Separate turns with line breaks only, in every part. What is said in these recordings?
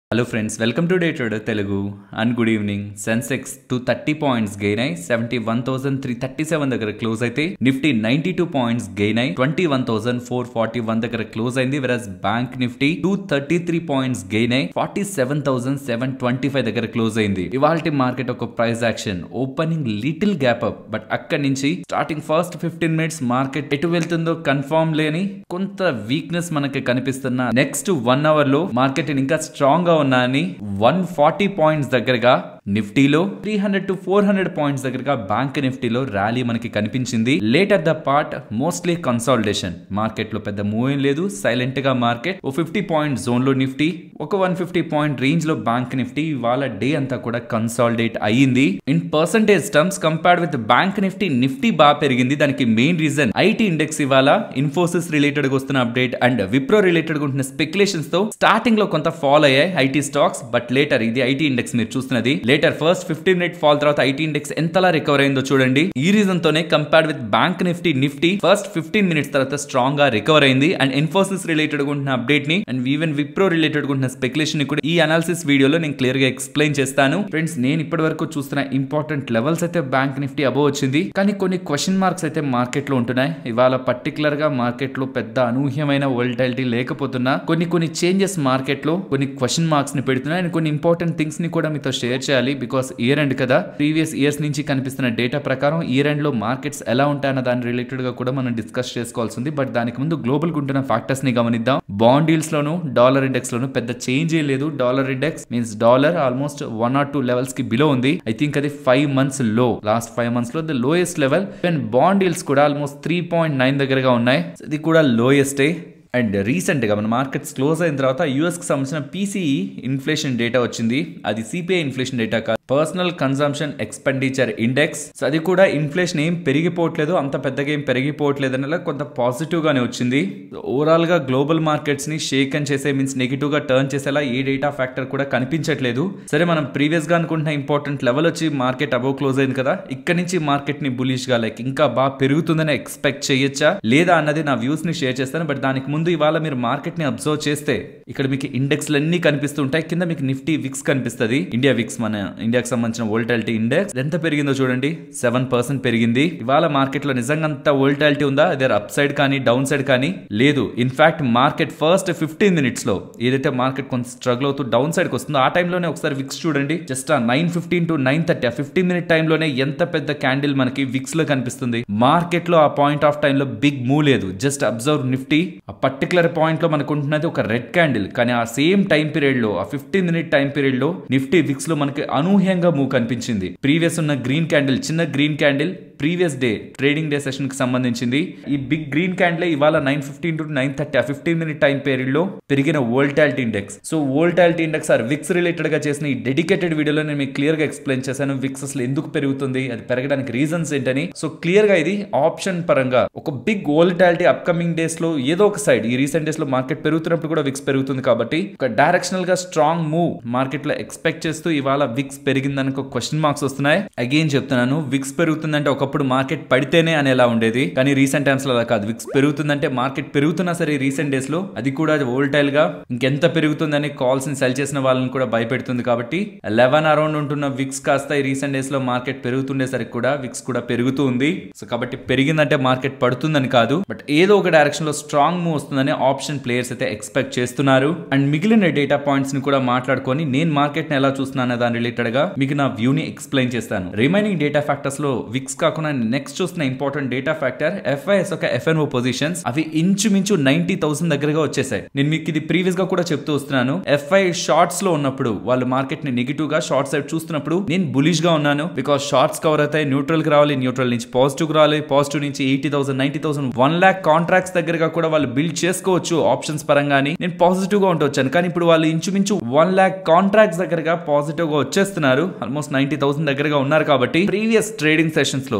hello friends welcome to day trader Telugu and good evening sensex two thirty points gain అయి seventy one thousand three thirty seven దగ్గర close అయితే nifty ninety two points gain అయి twenty one thousand four forty one దగ్గర close అయింది whereas bank nifty two thirty three points gain అయి forty seven thousand seven twenty five దగ్గర close అయింది ఇవాళ market ఒక price action opening little gap up but అక్కడి నుంచి starting first fifteen minutes market ఎటు వెళ్తుందో కన్ఫర్మ్ లేని కొంత వీక్నెస్ మనకి కనిపిస్తున్న నెక్స్ట్ వన్ అవర్ లో మార్కెట్ ఇంకా స్ట్రాంగ్ గా ఉన్నా అని వన్ ఫార్టీ పాయింట్స్ దగ్గరగా నిఫ్టీలో three hundred to four hundred points దగ్గరగా బ్యాంక్ నిఫ్టీలో ర్యాలీ మనకి కనిపించింది late at the part mostly consolidation market లో పెద్ద మూవ్ ఏం లేదు సైలెంట్ గా మార్కెట్ ఓ ఫిఫ్టీ పాయింట్ జోన్ లో నిఫ్టీ ఒక వన్ ఫిఫ్టీ పాయింట్ రేంజ్ లో బ్యాంక్ నిఫ్టీ ఇవాళ డే అంతా కూడా కన్సాలిడేట్ అయ్యింది in percentage terms compared with bank nifty nifty బాగా పెరిగింది దానికి మెయిన్ రీజన్ ఐటీ ఇండెక్స్ ఇవాళ ఇన్ఫోసిస్ రిలేటెడ్ వస్తున్న అప్డేట్ అండ్ విప్రో రిలేటెడ్ ఉంటున్న స్పెక్యులేషన్స్ తో స్టార్టింగ్ లో కొంత ఫాల్ అయ్యాయి ఐటీ స్టాక్స్ బట్ లేటర్ ఇది ఐటీ ఇండెక్స్ మీరు చూస్తున్నది later first fifteen minute fall తర్వాత ఐటీ ఇండెక్స్ ఎంతలా రికవర్ అయిందో చూడండి ఈ రీజన్ తోనే compared with bank nifty nifty first fifteen minutes తర్వాత స్ట్రాంగ్ గా రికవర్ అయింది అండ్ ఇన్ఫోసిస్ రిలేటెడ్ ఉంటున్న అప్డేట్ ని అండ్ ఈవెన్ విప్రో రిలేటెడ్ ఉంటున్న స్పెక్యులేషన్ ని కూడా ఈ అనాలిసిస్ వీడియోలో నేను క్లియర్ గా ఎక్స్ప్లెయిన్ చేస్తాను ఫ్రెండ్స్ నేను ఇప్పటి వరకు చూస్తున్న ఇంపార్టెంట్ లెవెల్స్ అయితే బ్యాంక్ నిఫ్టీ అబో వచ్చింది కానీ కొన్ని క్వశ్చన్ మార్క్స్ అయితే మార్కెట్ లో ఉంటున్నాయి ఇవాళ పర్టికులర్ గా మార్కెట్ లో పెద్ద అనూహ్యమైన వోల్టాలిటీ లేకపోతున్నా కొన్ని కొన్ని చేంజెస్ మార్కెట్ లో కొన్ని క్వశ్చన్ మార్క్స్ ని పెడుతున్నాయి అండ్ కొన్ని ఇంపార్టెంట్ థింగ్స్ ని కూడా మీతో షేర్ చేయాలి బికాస్ ఇయర్ ఎండ్ కదా ప్రీవియస్ ఇయర్స్ నుంచి కనిపిస్తున్న డేటా ప్రకారం ఇయర్ ఎండ్ లో మార్కెట్స్ ఎలా ఉంటాయన్న దాని రిలేటెడ్ గా కూడా మనం డిస్కస్ చేసుకోవాల్సి ఉంది బట్ దానికి ముందు గ్లోబల్ ఉంటున్న ఫ్యాక్టర్స్ ని గమనిద్దాం బాండ్ డీల్స్ లోను డాలర్ ఇండెక్స్ లోను పెద్ద చేంజ్ ఏ లేదు dollar index means dollar almost one or two levels కి బిలో ఉంది ఐ థింక్ అది ఫైవ్ మంత్స్ లో లాస్ట్ ఫైవ్ మంత్స్ లో the lowest level and bond డీల్స్ కూడా ఆల్మోస్ట్ త్రీ పాయింట్ నైన్ దగ్గరగా ఉన్నాయి ఇది కూడా లోయెస్టే అండ్ రీసెంట్గా మన మార్కెట్స్ క్లోజ్ అయిన తర్వాత యూఎస్కి సంబంధించిన పీసీఈ ఇన్ఫ్లేషన్ డేటా వచ్చింది అది సిపిఐ ఇన్ఫ్లేషన్ డేటా కాదు personal consumption expenditure index so అది కూడా ఇన్ఫ్లేషన్ ఏం పెరిగిపోవట్లేదు అంత పెద్దగా ఏం పెరిగిపోవట్లేదు అనేలా కొంత పాజిటివ్ గానే వచ్చింది ఓవరాల్ గా గ్లోబల్ మార్కెట్స్ ని షేక్ అని చేసే మీన్స్ నెగిటివ్ గా టర్న్ చేసేలా ఏ డేటా ఫ్యాక్టర్ కూడా కనిపించట్లేదు సరే మనం ప్రీవియస్ గా అనుకుంటున్న ఇంపార్టెంట్ లెవెల్ వచ్చి మార్కెట్ అబౌవ్ క్లోజ్ అయింది కదా ఇక్కడ నుంచి మార్కెట్ ని బులిష్ గా లైక్ ఇంకా బాగా పెరుగుతుందని ఎక్స్పెక్ట్ చేయొచ్చా లేదా అన్నది నా వ్యూస్ ని షేర్ చేస్తాను బట్ దానికి ముందు ఇవాళ మీరు మార్కెట్ ని అబ్జర్వ్ చేస్తే ఇక్కడ మీకు ఇండెక్స్ అన్ని కనిపిస్తుంటాయి కింద మీకు నిఫ్టీ విక్స్ కనిపిస్తుంది ఇండియా విక్స్ మన ఇండియాకి సంబంధించిన వోల్టాలిటీ ఇండెక్స్ ఎంత పెరిగిందో చూడండి సెవెన్ పర్సెంట్ పెరిగింది ఇవాళ మార్కెట్ లో నిజంగా అంత వోల్టాలిటీ ఉందా అదే అప్ సైడ్ కానీ డౌన్ సైడ్ కానీ లేదు in fact market first fifteen minutes లో ఏదైతే మార్కెట్ కొంచెం స్ట్రగుల్ అవుతూ డౌన్ సైడ్ కి వస్తుందో ఆ టైంలోనే ఒకసారి విక్స్ చూడండి జస్ట్ ఆ nine fifteen to nine thirty ఆ ఫిఫ్టీన్ మినిట్ టైంలోనే ఎంత పెద్ద క్యాండిల్ మనకి విక్స్ లో కనిపిస్తుంది మార్కెట్ లో ఆ పాయింట్ ఆఫ్ టైం లో బిగ్ మూవ్ లేదు జస్ట్ అబ్జర్వ్ నిఫ్టీ ఆ పర్టికులర్ పాయింట్ లో మనకు ఉంటున్నది ఒక రెడ్ క్యాండిల్ కానీ ఆ సేమ్ టైం పీరియడ్ లో ఆ ఫిఫ్టీన్ మినిట్ టైం పీరియడ్ లో నిఫ్టీ విక్స్ లో మనకి అనూహ్యంగా మూవ్ కనిపించింది ప్రీవియస్ ఉన్న గ్రీన్ క్యాండిల్ చిన్న green candle previous day trading day session కి సంబంధించింది ఈ బిగ్ గ్రీన్ క్యాండిల్ ఇవాళ nine fifteen to nine thirty ఆ ఫిఫ్టీన్ మినిట్ టైం పీరియడ్ లో పెరిగిన volatility index so volatility index or VIX related గా చేసిన ఈ డెడికేటెడ్ వీడియోలో నేను మీకు క్లియర్ గా ఎక్స్ప్లెయిన్ చేశాను విక్స్ అసలు ఎందుకు పెరుగుతుంది అది పెరగడానికి రీజన్స్ ఏంటని సో క్లియర్ గా ఇది ఆప్షన్ పరంగా ఒక బిగ్ వోల్టాలిటీ అప్కమింగ్ డేస్ లో ఏదో ఒక సైడ్ ఈ రీసెంట్ డేస్ లో మార్కెట్ పెరుగుతున్నప్పుడు కూడా విక్స్ పెరుగుతుంది కాబట్టి ఒక డైరెక్షనల్ గా స్ట్రాంగ్ మూవ్ మార్కెట్ లో ఎక్స్పెక్ట్ చేస్తూ ఇవాళ విక్స్ పెరిగిందని ఒక క్వశ్చన్ మార్క్స్ వస్తున్నాయి అగైన్ చెప్తున్నాను విక్స్ పెరుగుతుందంటే ఒకప్పుడు మార్కెట్ పడితేనే అనేలా ఉండేది కానీ రీసెంట్ టైమ్స్ లో అలా కాదు విక్స్ పెరుగుతుందంటే మార్కెట్ పెరుగుతున్నా సరే రీసెంట్ డేస్ లో అది కూడా వోల్టైల్ గా ఇంకెంత పెరుగుతుందని కాల్స్ ని సెల్ చేసిన వాళ్ళని కూడా భయపెడుతుంది కాబట్టి లెవెన్ అరౌండ్ ఉంటున్న విక్స్ కాస్త ఈ రీసెంట్ డేస్ లో మార్కెట్ పెరుగుతుండేసరికి కూడా విక్స్ కూడా పెరుగుతూ ఉంది సో కాబట్టి పెరిగిందంటే మార్కెట్ పడుతుందని కాదు బట్ ఏదో ఒక డైరెక్షన్ లో స్ట్రాంగ్ మూవ్ వస్తుందని ఆప్షన్ ప్లేయర్స్ అయితే ఎక్స్పెక్ట్ చేస్తున్నారు అండ్ మిగిలిన డేటా పాయింట్స్ ని కూడా మాట్లాడుకొని నేను మార్కెట్ ని ఎలా చూస్తున్నాను దాని రిలేటెడ్ గా మీకు నా వ్యూ ని ఎక్స్ప్లెయిన్ చేస్తాను రిమైనింగ్ డేటా ఫ్యాక్టర్స్ లో విక్స్ కాకుండా నెక్స్ట్ చూస్తున్న ఇంపార్టెంట్ డేటా ఫ్యాక్టర్ ఎఫ్ఐఎస్ ఒక ఎఫ్ఎన్ఓ పొజిషన్స్ అవి ఇంచుమించు నైన్టీ థౌసండ్ దగ్గరగా వచ్చేసాయి నేను మీకు ఇది ప్రీవియస్ గా కూడా చెప్తూ వస్తున్నాను ఎఫ్ఐ షార్ట్స్ లో ఉన్నప్పుడు వాళ్ళు మార్కెట్ ని నెగిటివ్ గా షార్ట్ సైడ్ చూస్తున్నప్పుడు నేను బులిష్ గా ఉన్నాను బికాస్ షార్ట్స్ కవర్ అవుతాయి న్యూట్రల్ కి రావాలి న్యూట్రల్ నుంచి పాజిటివ్ రావాలి పాజిటివ్ నుంచి eighty thousand ninety thousand one lakh contracts దగ్గరగా కూడా వాళ్ళు బిల్డ్ చేసుకోవచ్చు ఆప్షన్స్ పరంగాని నేను పాజిటివ్ గా ఉండొచ్చాను కానీ ఇప్పుడు వాళ్ళు ఇంచుమించు వన్ లాక్ కాంట్రాక్ట్స్ దగ్గరగా పాజిటివ్ గా వచ్చేస్తున్నారు ఆల్మోస్ట్ నైన్టీ థౌసండ్ దగ్గరగా ఉన్నారు కాబట్టి ప్రీవియస్ ట్రేడింగ్ సెషన్స్ లో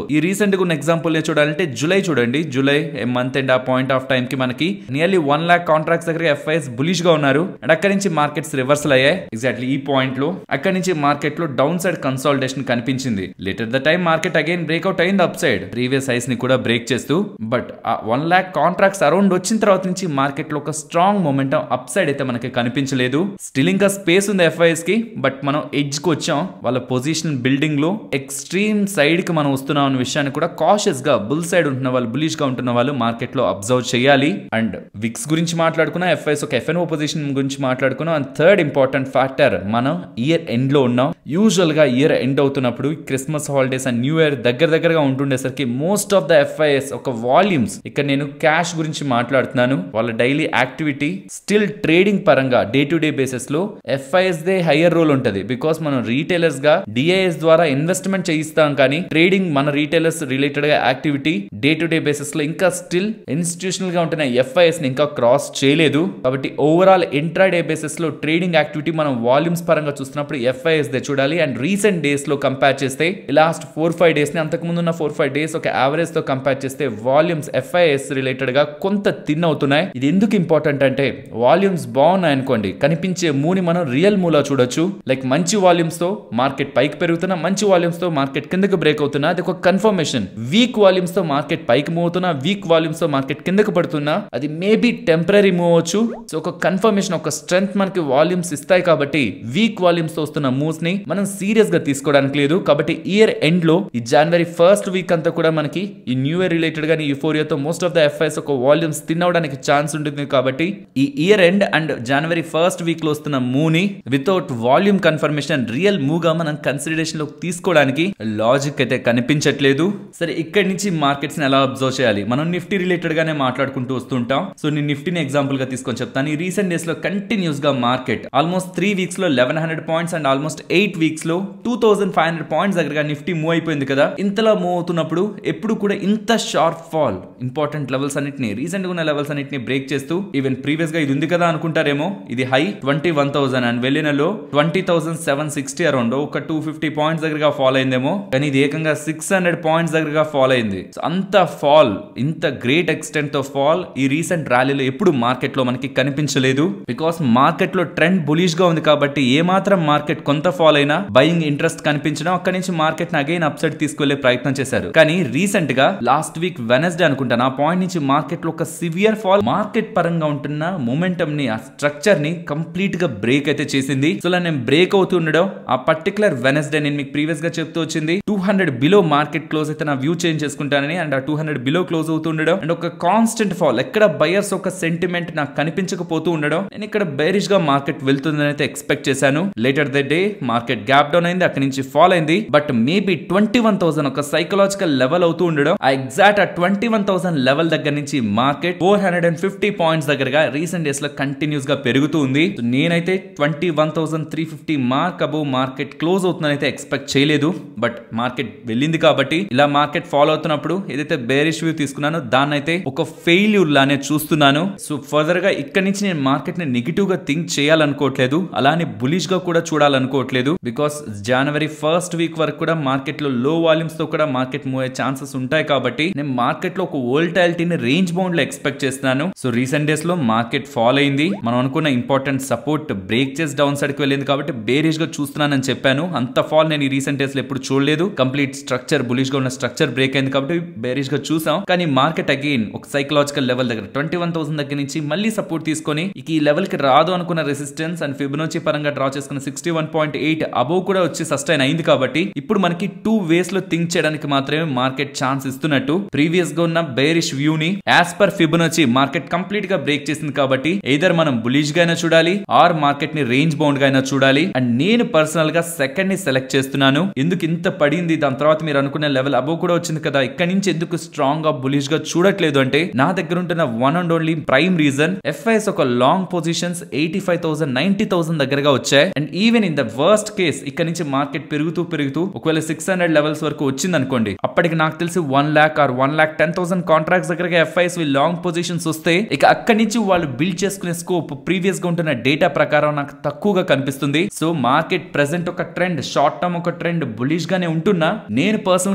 ఈ రీసెంట్ గా ఉన్న ఎగ్జాంపుల్ చూడాలంటే జూలై చూడండి జూలై మంత్ అండ్ ఆ పాయింట్ ఆఫ్ టైం కి మనకి నియర్లీ వన్ లాక్ కాంట్రాక్ట్స్ దగ్గర ఎఫ్ఐఎస్ బులిష్ గా ఉన్నారు అండ్ అక్కడి నుంచి మార్కెట్స్ రివర్సల్ అయ్యాయి ఎగ్జాక్ట్లీ ఈ పాయింట్ లో అక్కడి నుంచి మార్కెట్ లో డౌన్ సైడ్ కన్సాలిడేషన్ కనిపించింది later the time market again breakout అయింది అప్ సైడ్ ప్రీవియస్ హైస్ ని కూడా బ్రేక్ చేస్తూ బట్ ఆ వన్ లాక్ కాంట్రాక్ట్స్ అరౌండ్ వచ్చిన తర్వాత నుంచి మార్కెట్ లో ఒక స్ట్రాంగ్ మొమెంటం అప్ సైడ్ అయితే మనకి కనిపించలేదు స్టిల్ ఇంకా స్పేస్ ఉంది ఎఫ్ఐఎస్ కి బట్ మనం ఎడ్జ్ కి వచ్చాం వాళ్ళ పొజిషన్ బిల్డింగ్ లో ఎక్స్ట్రీమ్ సైడ్ కి మనం వస్తున్నాం అనే విషయాన్ని కూడా కాషియస్ గా బుల్ సైడ్ ఉంటున్న వాళ్ళు బులిష్ గా ఉంటున్న వాళ్ళు మార్కెట్ లో అబ్జర్వ్ చేయాలి అండ్ విక్స్ గురించి మాట్లాడుకున్నా ఎఫ్ఐఎస్ ఒక ఎఫ్ఎన్ఓ పొజిషన్ గురించి మాట్లాడుకున్నాం అండ్ థర్డ్ ఇంపార్టెంట్ ఫ్యాక్టర్ మనం ఇయర్ ఎండ్ లో ఉన్నాం యూజువల్ గా ఇయర్ ఎండ్ అవుతున్నప్పుడు Christmas holidays and new year దగ్గర దగ్గరగా ఉంటుండేసరికి మోస్ట్ ఆఫ్ ద ఎఫ్ఐఎస్ ఒక వాల్యూమ్స్ ఇక్కడ నేను క్యాష్ గురించి మాట్లాడుతున్నాను వాళ్ళ డైలీ యాక్టివిటీ స్టిల్ ట్రేడింగ్ పరంగా డే టు డే బేసిస్ లో ఎఫ్ఐఎస్ దే హయ్యర్ రోల్ ఉంటది బికాస్ మనం రీటైలర్స్ గా డిఐఎస్ ద్వారా ఇన్వెస్ట్మెంట్ చేయిస్తాం కానీ ట్రేడింగ్ మన రీటైలర్స్ రిలేటెడ్ గా activity day to day basis లో ఇంకా స్టిల్ ఇన్స్టిట్యూషనల్ గా ఉంటున్న ఎఫ్ఐఎస్ ని ఇంకా క్రాస్ చేయలేదు కాబట్టి ఓవరాల్ ఇంట్రా డే బేసిస్ లో ట్రేడింగ్ యాక్టివిటీ మనం వాల్యూమ్స్ పరంగా చూస్తున్నప్పుడు ఎఫ్ఐఎస్ దే చూడాలి అండ్ రీసెంట్ డేస్ లో కంపేర్ చేస్తే లాస్ట్ ఫోర్ ఫైవ్ డేస్ ని అంతకు ముందు ఉన్న ఫోర్ ఫైవ్ డేస్ ఒక యావరేజ్ తో కంపేర్ చేస్తే వాల్యూమ్స్ ఎఫ్ఐఎస్ రిలేటెడ్ గా కొంత తిన్ అవుతున్నాయి ఇది ఎందుకు ఇంపార్టెంట్ అంటే వాల్యూమ్స్ బాగున్నాయి అనుకోండి కనిపించే మూని మనం రియల్ మూలా చూడొచ్చు లైక్ మంచి వాల్యూమ్స్ తో మార్కెట్ పైకి పెరుగుతున్నా మంచి వాల్యూమ్స్ తో మార్కెట్ కిందకు బ్రేక్ అవుతున్నా అది ఒక కన్ఫర్మేషన్ వీక్ వాల్యూమ్స్ తో మార్కెట్ పైకి మూవ్ అవుతున్నా వీక్ వాల్యూమ్స్ తో మార్కెట్ కిందకు పడుతున్నా అది మేబీ టెంపరీ మూవ్ అవచ్చు సో ఒక కన్ఫర్మేషన్ ఒక స్ట్రెంత్ మనకి వాల్యూమ్స్ ఇస్తాయి కాబట్టి వీక్ వాల్యూమ్స్ తో వస్తున్న మూవ్స్ ని మనం సీరియస్ గా తీసుకోవడానికి లేదు కాబట్టి ఇయర్ ఎండ్ లో ఈ జనవరి ఫస్ట్ వీక్ అంతా కూడా మనకి ఈ న్యూ ఇయర్ రిలేటెడ్ గా యూఫోరియాతో మోస్ట్ ఆఫ్ ద ఎఫ్ఐఎస్ ఒక వాల్యూమ్స్ తినవడానికి ఛాన్స్ ఉంటుంది కాబట్టి ఈ ఇయర్ ఎండ్ అండ్ జనవరి ఫస్ట్ వీక్ లో వస్తున్న మూవ్ ని without volume confirmation real move గా మనం కన్సిడరేషన్ లోకి తీసుకోవడానికి లాజిక్ అయితే కనిపించట్లేదు సరే ఇక్కడి నుంచి మార్కెట్స్ ని ఎలా అబ్జర్వ్ చేయాలి మనం నిఫ్టీ రిలేటెడ్ గానే మాట్లాడుకుంటూ వస్తుంటాం సో నేను నిఫ్టీని ఎగ్జాంపుల్ గా తీసుకొని చెప్తాను ఈ రీసెంట్ డేస్ లో కంటిన్యూస్ గా మార్కెట్ ఆల్మోస్ట్ త్రీ వీక్స్ లో eleven hundred points and almost eight weeks లో two thousand five hundred points దగ్గరగా నిఫ్టీ మూవ్ అయిపోయింది కదా ఇంతలా మూవ్ అవుతున్నప్పుడు ఎప్పుడు కూడా ఇంత షార్ప్ ఫాల్ ఇంపార్టెంట్ లెవెల్స్ అన్నిటిని రీసెంట్ గా ఉన్న లెవెల్స్ అన్నిటిని బ్రేక్ చేస్తూ ఈవెన్ ప్రీవియస్ గా ఇది ఉంది కదా అనుకుంటారేమో ఇది high twenty one thousand and వెళ్ళినలో twenty thousand seven sixty around ఒక టూ ఫిఫ్టీ పాయింట్స్ దగ్గరగా ఫాల్ అయిందేమో కానీ ఇది ఏకంగా సిక్స్ హండ్రెడ్ పాయింట్స్ దగ్గరగా ఫాల్ అయింది So, అంత ఫాల్ ఇంత గ్రేట్ ఎక్స్టెంట్ తో ఫాల్ ఈ రీసెంట్ ర్యాలీలో ఎప్పుడు మార్కెట్ లో మనకి కనిపించలేదు బికాస్ మార్కెట్ లో ట్రెండ్ బులిష్ గా ఉంది కాబట్టి ఏ మాత్రం మార్కెట్ కొంత ఫాల్ అయినా బయింగ్ ఇంట్రెస్ట్ కనిపించడం అక్కడి నుంచి మార్కెట్ ని అగైన్ అప్సైడ్ తీసుకెళ్లే ప్రయత్నం చేశారు కానీ రీసెంట్ గా లాస్ట్ వీక్ వెనస్డే అనుకుంటాను ఆ పాయింట్ నుంచి మార్కెట్ లో ఒక సివియర్ ఫాల్ మార్కెట్ పరంగా ఉంటున్న మొమెంటం ని ఆ స్ట్రక్చర్ ని కంప్లీట్ గా బ్రేక్ అయితే చేసింది సో ఇలా నేను బ్రేక్ అవుతుండడం ఆ పర్టికులర్ వెనస్డే నేను మీకు ప్రీవియస్ గా చెప్తూ వచ్చింది two hundred below market close అయితే నా వ్యూ చేంజ్ చేసుకుంటానని అండ్ ఆ టూ హండ్రెడ్ బిలో క్లోజ్ అవుతుండడం అండ్ ఒక కాన్స్టెంట్ ఫాల్ ఎక్కడ బయర్స్ ఒక సెంటిమెంట్ నాకు కనిపించకపోతూ ఉండడం నేను ఇక్కడ బేరిష్ గా మార్కెట్ వెళ్తుందని అయితే ఎక్స్పెక్ట్ చేశాను later the day market gap down అయింది అక్కడి నుంచి ఫాల్ అయింది but maybe twenty one thousand ఒక సైకలాజికల్ లెవెల్ అవుతూ ఉండడం ఆ ఎగ్జాక్ట్ ఆ ట్వంటీ వన్ థౌసండ్ లెవెల్ దగ్గర నుంచి market four hundred and fifty points దగ్గరగా రీసెంట్ డేస్ లో కంటిన్యూస్ గా పెరుగుతూ ఉంది So, నేనైతే twenty one thousand three fifty mark above market close అవుతుందని అయితే ఎక్స్పెక్ట్ చేయలేదు బట్ మార్కెట్ వెళ్ళింది కాబట్టి ఇలా మార్కెట్ ఫాలో అవుతున్నప్పుడు ఏదైతే బేరిష్ వ్యూ తీసుకున్నానో దాన్ని అయితే ఒక ఫెయిల్యూర్ లానే చూస్తున్నాను సో ఫర్దర్ గా ఇక్కడ నుంచి నేను మార్కెట్ ని నెగిటివ్ గా థింక్ చేయాలనుకోవట్లేదు అలానే బులిష్ గా కూడా చూడాలనుకోవట్లేదు బికాస్ జనవరి ఫస్ట్ వీక్ వరకు కూడా మార్కెట్ లో లో వాల్యూమ్స్ తో కూడా మార్కెట్ మూవ్ అయ్యే ఛాన్సెస్ ఉంటాయి కాబట్టి నేను మార్కెట్ లో ఒక వోల్టాలిటీని రేంజ్ బౌండ్ లో ఎక్స్పెక్ట్ చేస్తున్నాను సో రీసెంట్ డేస్ లో మార్కెట్ ఫాల్ అయింది మనం అనుకున్న ఇంపార్టెంట్ సపోర్ట్ బ్రేక్ చేసి డౌన్ సైడ్ కి వెళ్ళింది కాబట్టి బేరిష్ గా చూస్తున్నానని చెప్పాను అంత ఫాల్ నేను ఈ రీసెంట్ డేస్ లో ఎప్పుడు చూడలేదు కంప్లీట్ స్ట్రక్చర్ బులిష్ గా ఉన్న స్ట్రక్చర్ బ్రేక్ అయింది కాబట్టి బేరిష్ గా చూసాం కానీ మార్కెట్ అగైన్ ఒక సైకలాజికల్ లెవెల్ దగ్గర ట్వంటీ వన్ థౌసండ్ దగ్గర నుంచి మళ్ళీ సపోర్ట్ తీసుకొని ఇక ఈ లెవెల్ కి రాదు అనుకున్న రెసిస్టెన్స్ అండ్ ఫిబొనొచ్చి పరంగా డ్రా చేసుకున్న sixty one point eight above కూడా వచ్చి సస్టైన్ అయింది కాబట్టి ఇప్పుడు మనకి టూ వేస్ లో థింక్ చేయడానికి మాత్రమే మార్కెట్ ఛాన్స్ ఇస్తున్నట్టు ప్రీవియస్ గా ఉన్న బేరిష్ వ్యూ ని as per Fibonacci market complete గా బ్రేక్ చేసింది కాబట్టి ఎయిదర్ మనం బులిష్ గా అయినా చూడాలి ఆర్ మార్కెట్ ని రేంజ్ బౌండ్ గా అయినా చూడాలి అండ్ నేను పర్సనల్ గా సెకండ్ ని సెలెక్ట్ చేస్తున్నాను ఎందుకు ఇంత పడింది దాని తర్వాత మీరు అనుకునే లెవెల్ అబోవ్ కూడా వచ్చింది కదా ఇక్కడ నుంచి ఎందుకు స్ట్రాంగ్ గా బులిష్ గా చూడట్లేదు అంటే నా దగ్గర ఉంటున్న one and only prime reason FIs ఒక long positions eighty five thousand ninety thousand దగ్గరగా వచ్చాయి and even in the worst case ఇక్కడ నుంచి మార్కెట్ పెరుగుతూ పెరుగుతూ ఒకవేళ సిక్స్ హండ్రెడ్ లెవెల్స్ వరకు వచ్చింది అనుకోండి అప్పటికి నాకు తెలిసి one lakh or one lakh ten thousand contracts దగ్గరగా ఎఫ్ఐఎస్ లాంగ్ పొజిషన్స్ వస్తే ఇక అక్కడి నుంచి వాళ్ళు బిల్డ్ చేసుకునే స్కోప్ ప్రీవియస్ గా ఉంటున్న డేటా ప్రకారం నాకు తక్కువగా కనిపిస్తుంది సో మార్కెట్ ప్రెసెంట్ ఒక ట్రెండ్ షార్ట్ టర్మ్ ఒక ట్రెండ్ బులిష్ గానే ఉంటున్నా నేను పర్సనల్ గా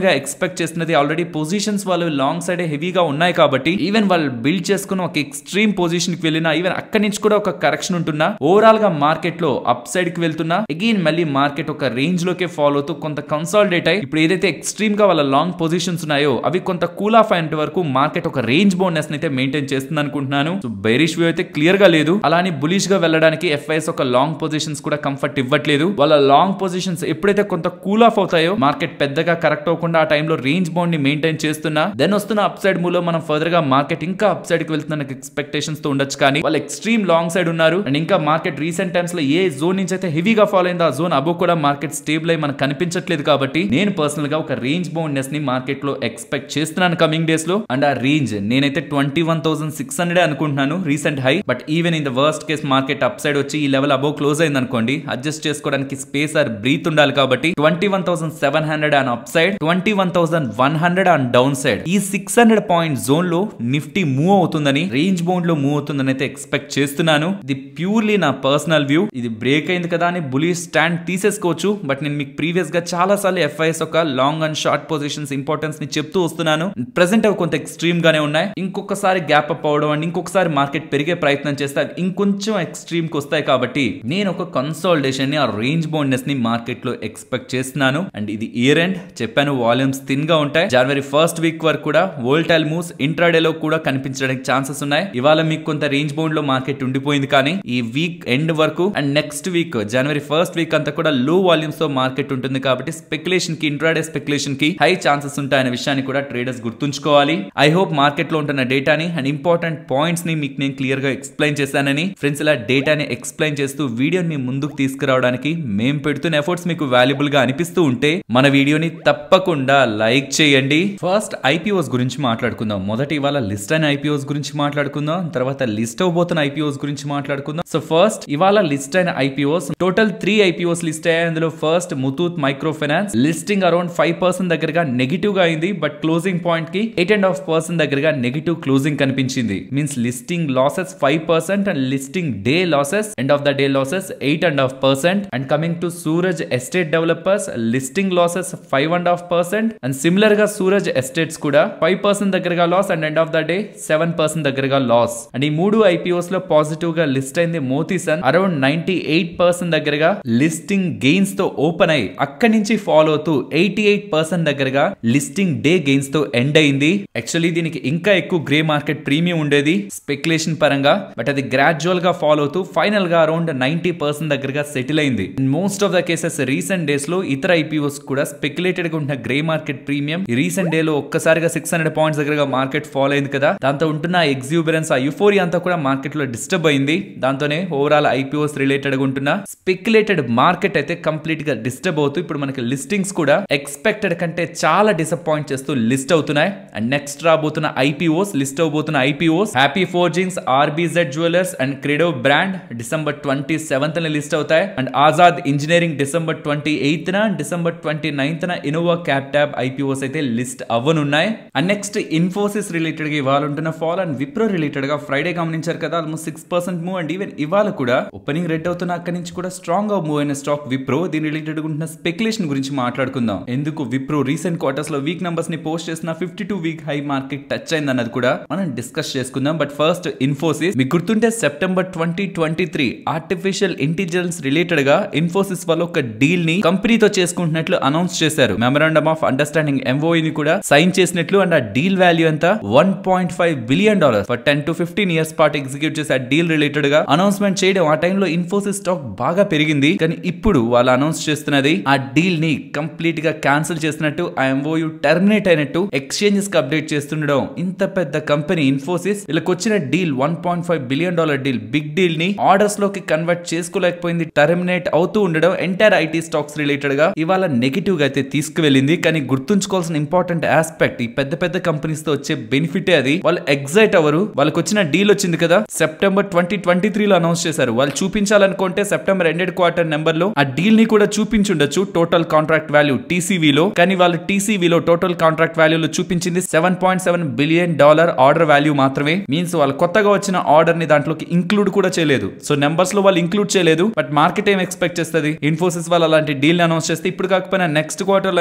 గా ఎక్స్పెక్ట్ చేస్తున్నది ఆల్రెడీ పొజిషన్స్ వాళ్ళు లాంగ్ సైడ్ హెవీగా ఉన్నాయి కాబట్టి ఈవెన్ వాళ్ళు బిల్డ్ చేసుకున్న ఒక ఎక్స్ట్రీమ్ పొజిషన్ కి వెళ్ళినా ఈవెన్ అక్కడి నుంచి కూడా ఒక కరెక్షన్ ఉంటున్నా ఓవరాల్ గా మార్కెట్ లో అప్ సైడ్ కి వెళ్తున్నా అగైన్ మళ్ళీ మార్కెట్ ఒక రేంజ్ లోకే ఫాలో అవుతూ కొంత కన్సాలిడేట్ అయ్యి ఇప్పుడు ఏదైతే ఎక్స్ట్రీమ్ గా వాళ్ళ లాంగ్ పొజిషన్స్ ఉన్నాయో అవి కొంత కూల్ ఆఫ్ అయ్యేంత వరకు మార్కెట్ ఒక రేంజ్ బోనస్ అయితే మెయింటైన్ చేస్తుంది అనుకుంటున్నాను సో బెరిష్ వ్యూ అయితే క్లియర్ గా లేదు అలానే బులిష్ గా వెళ్ళడానికి ఎఫ్ఐఎస్ ఒక లాంగ్ పొజిషన్స్ కూడా కంఫర్ట్ ఇవ్వట్లేదు వాళ్ళ లాంగ్ పొజిషన్స్ ఎప్పుడైతే కొంత కూల్ ఆఫ్ అవుతాయో మార్కెట్ పెద్దగా కరెక్ట్ అవ్వకుండా ఆ టైంలో రేంజ్ బౌండ్ ని మెయింటైన్ చేస్తున్నా దెన్ వస్తున్న అప్ సైడ్ మూలో మనం ఫర్దర్ గా మార్కెట్ ఇంకా అప్ సైడ్ కి వెళ్తున్న ఎక్స్పెక్టేషన్స్ తో ఉండొచ్చు కానీ వాళ్ళు ఎక్స్ట్రీమ్ లాంగ్ సైడ్ ఉన్నారు అండ్ ఇంకా మార్కెట్ రీసెంట్ టైమ్స్ లో ఏ జోన్ నుంచి అయితే హెవీగా ఫాలో అయిందో ఆ జోన్ అబో కూడా మార్కెట్ స్టేబుల్ అయి మనకు కనిపించట్లేదు కాబట్టి నేను పర్సనల్ గా ఒక రేంజ్ బౌండ్నెస్ ని మార్కెట్ లో ఎక్స్పెక్ట్ చేస్తున్నాను కమింగ్ డేస్ లో అండ్ ఆ రేంజ్ నేనైతే twenty one thousand six hundred అనుకుంటున్నాను recent high but even in the worst case market up side వచ్చి ఈ లెవెల్ అబో క్లోజ్ అయింది అనుకోండి అడ్జస్ట్ చేసుకోవడానికి స్పేస్ ఆర్ బ్రీత్ ఉండాలి కాబట్టి twenty one thousand seven hundred on up side twenty one thousand one hundred on down side ఈ six hundred point zone లో Nifty move అవుతుందని రేంజ్ బౌండ్ లో మూవ్ అవుతుందని అయితే ఎక్స్పెక్ట్ చేస్తున్నాను ఇది ప్యూర్లీ నా పర్సనల్ వ్యూ ఇది బ్రేక్ అయింది కదా అని బులీ స్టాండ్ తీసేసుకోవచ్చు బట్ నేను మీకు ప్రీవియస్ గా చాలా సార్లు ఎఫ్ఐఎస్ ఒక long and short positions importance ని చెప్తూ వస్తున్నాను ప్రెసెంట్ అవి కొంత ఎక్స్ట్రీమ్ గానే ఉన్నాయి ఇంకొకసారి గ్యాప్ అప్ అవడం అండ్ ఇంకొకసారి మార్కెట్ పెరిగే ప్రయత్నం చేస్తే అవి ఇంకొంచెం ఎక్స్ట్రీమ్ కి వస్తాయి కాబట్టి నేను ఒక కన్సాలిడేషన్ ని ఆ రేంజ్ బౌండ్నెస్ ని మార్కెట్ లో ఎక్స్పెక్ట్ చేస్తున్నాను అండ్ ఇది ఇయర్ ఎండ్ చెప్పాను వాల్యూమ్స్ థిన్ గా ఉంటాయి జనవరి ఫస్ట్ వీక్ వరకు కూడా వోల్టైల్ మూవ్స్ ఇంట్రాడే లో కూడా కనిపించడానికి ఛాన్సెస్ ఉన్నాయి ఇవాళ మీకు కొంత రేంజ్ బౌండ్ లో మార్కెట్ ఉండిపోయింది కానీ ఈ వీక్ ఎండ్ వరకు and next week January first week అంతా కూడా లో వాల్యూమ్స్ తో మార్కెట్ ఉంటుంది కాబట్టి స్పెక్యులేషన్ కి ఇంట్రాడే స్పెక్యులేషన్ కి హై ఛాన్సెస్ ఉంటాయనే విషయాన్ని కూడా ట్రేడర్స్ గుర్తుంచుకోవాలి ఐ హోప్ మార్కెట్ లో ఉంటున్న డేటాని అండ్ ఇంపార్టెంట్ పాయింట్స్ ని మీకు నేను క్లియర్ గా ఎక్స్ప్లెయిన్ చేశానని ఫ్రెండ్స్ ఇలా డేటాని ఎక్స్ప్లెయిన్ చేస్తూ వీడియోని మీ ముందుకు తీసుకురావడానికి మేము పెడుతున్న ఎఫర్ట్స్ మీకు వాల్యుబుల్ గా అనిపిస్తూ ఉంటే మన వీడియోని తప్పకుండా లైక్ చేయండి ఫస్ట్ ఐపీఓస్ గురించి మాట్లాడుకుందాం మొదటి ఇవాళ లిస్ట్ అయిన ఐపీఓస్ గురించి మాట్లాడుకుందాం తర్వాత లిస్ట్ అవబోతున్న ఐపీఓస్ గురించి మాట్లాడుకుందాం సో ఫస్ట్ ఇవాళ లిస్ట్ అయిన IPOs total three IPOs list అయ్యాయి అందులో first Muthoot Microfinance listing around five percent దగ్గరగా నెగిటివ్ గా అయింది బట్ క్లోజింగ్ పాయింట్ కి ఎయిట్ అండ్ హాఫ్ పర్సెంట్ దగ్గరగా నెగిటివ్ క్లోజింగ్ కనిపించింది means listing losses five percent and listing day losses end of the day losses eight and half percent and coming to Suraj Estate Developers listing losses five and half percent and similar గా Suraj Estates కూడా five percent దగ్గరగా loss and end of the day seven percent దగ్గరగా loss and ఈ మూడు IPOs లో positive గా list అయింది Motisons around ninety eight percent దగ్గరగా లిస్టింగ్ గెయిన్స్ తో ఓపెన్ అయ్యి అక్కడి నుంచి ఫాలో అవుతూ ఎయిటీ ఎయిట్ పర్సెంట్ దగ్గరగా లిస్టింగ్ డే గెయిన్స్ తో ఎండ్ అయింది యాక్చువల్లీ దీనికి ఇంకా ఎక్కువ గ్రే మార్కెట్ ప్రీమియం ఉండేది స్పెక్యులేషన్ పరంగా బట్ అది గ్రాడ్యువల్ గా ఫాలో అవుతూ ఫైనల్ గా అరౌండ్ నైన్టీ పర్సెంట్ దగ్గరగా సెటిల్ అయింది most of the cases recent days లో ఇతర ఐపీఓస్ కూడా స్పెక్యులేటెడ్ గా ఉన్న గ్రే మార్కెట్ ప్రీమియం ఈ రీసెంట్ డే లో ఒక్కసారిగా సిక్స్ హండ్రెడ్ పాయింట్స్ దగ్గరగా మార్కెట్ ఫాలో అయింది కదా దాంతో ఉంటున్న ఎగ్జిబరెన్స్ ఆ యుఫోరియా అంతా కూడా మార్కెట్ లో డిస్టర్బ్ అయింది దాంతోనే ఓవరాల్ ఐపీఓస్ రిలేటెడ్ గా ఉంటున్న స్పెక్యులేటెడ్ మార్కెట్ అయితే కంప్లీట్ గా డిస్టర్బ్ అవుతూ ఇప్పుడు మనకి లిస్టింగ్స్ కూడా ఎక్స్పెక్టెడ్ కంటే చాలా డిసప్పాయింట్ చేస్తూ లిస్ట్ అవుతున్నాయి అండ్ నెక్స్ట్ రాబోతున్న ఐపీఓస్ లిస్ట్ అవబోతున్న IPOs Happy Forgings RBZ Jewellers and Credo Brand December twenty seventh list అవుతాయి and Azad Engineering December twenty eighth న డిసెంబర్ ట్వంటీ నైన్త్ న ఇనోవా క్యాప్ ట్యాబ్ ఐపీఓస్ అయితే లిస్ట్ అవ్వనున్నాయి and next Infosys related గా ఇవాళ ఉంటున్న ఫాల్ అండ్ విప్రో రిలేటెడ్ గా Friday గమనించారు కదా almost six percent move and even ఇవాళ కూడా ఓపెనింగ్ రెడ్ అవుతున్న అక్కడి నుంచి కూడా స్ట్రాంగ్ గా మూవ్ అయిన స్టాక్ విప్రో దీని రిలేటెడ్ ఉంటున్న స్పెక్యులేషన్ గురించి మాట్లాడుకుందాం ఎందుకు విప్రో రీసెంట్ క్వార్టర్స్ లో వీక్ నంబర్స్ ని పోస్ట్ చేసిన fifty two week high market touch అయింది అన్నది కూడా మనం డిస్కస్ చేసుకుందాం బట్ ఫస్ట్ ఇన్ఫోసిస్ మీకు గుర్తుంటే September twenty twenty three artificial intelligence related గా ఇన్ఫోసిస్ వాళ్ళు ఒక డీల్ ని కంపెనీతో చేసుకుంటున్నట్లు అనౌన్స్ చేశారు మెమరాండమ్ ఆఫ్ అండర్స్టాండింగ్ ఎంఓఈ ని కూడా సైన్ చేసినట్లు అండ్ ఆ డీల్ వాల్యూ అంతా one point five billion dollar for ten to fifteen years పాటు ఎగ్జిక్యూట్ చేసి ఆ డీల్ రిలేటెడ్ గా అనౌన్స్మెంట్ చేయడం ఆ టైంలో ఇన్ఫోసిస్ స్టాక్ బాగా పెరిగింది కానీ ఇప్పుడు వాళ్ళు అనౌన్స్ చేస్తున్నది ఆ డీల్ ని కంప్లీట్ గా క్యాన్సిల్ చేసినట్టు ఆ ఎంఓయు టర్మినేట్ అయినట్టు ఎక్స్చేంజెస్ కి అప్డేట్ చేస్తుండడం ఇంత పెద్ద కంపెనీ ఇన్ఫోసిస్ వీళ్ళకి వచ్చిన deal one point five billion dollar deal big deal ని ఆర్డర్స్ లోకి కన్వర్ట్ చేసుకోలేకపోయింది టర్మినేట్ అవుతూ ఉండడం ఎంటైర్ ఐటీ స్టాక్స్ రిలేటెడ్ గా ఇవాళ నెగిటివ్ గా అయితే తీసుకువెళ్ళింది కానీ గుర్తుంచుకోవాల్సిన ఇంపార్టెంట్ ఆస్పెక్ట్ ఈ పెద్ద పెద్ద కంపెనీస్ తో వచ్చే బెనిఫిటే అది వాళ్ళు ఎగ్జైట్ అవ్వరు వాళ్ళకి వచ్చిన డీల్ వచ్చింది కదా సెప్టెంబర్ ట్వంటీ ట్వంటీ త్రీ లో అనౌన్స్ చేశారు వాళ్ళు చూపించాలనుకుంటే సెప్టెంబర్ ఎండెడ్ క్వార్టర్ నెంబర్ లో ఆ డీల్ ని కూడా చూపించుండొచ్చు టోటల్ కాంట్రాక్ట్ వాల్యూ టీసీవీలో కానీ వాళ్ళు టీసీవీలో టోటల్ కాంట్రాక్ట్ వాల్యూలో చూపించింది seven point seven billion dollar order value మాత్రమే మీన్స్ వాళ్ళు కొత్తగా వచ్చిన ఆర్డర్ ని దాంట్లోకి ఇంక్లూడ్ కూడా చేయలేదు సో నెంబర్స్ లో వాళ్ళు ఇంక్లూడ్ చేయలేదు బట్ మార్కెట్ ఏం ఎక్స్పెక్ట్ చేస్తుంది ఇన్ఫోసిస్ వాళ్ళు అలాంటి డీల్ అనౌన్స్ చేస్తే ఇప్పుడు కాకపోయినా నెక్స్ట్ క్వార్టర్ లో అయినా టోటల్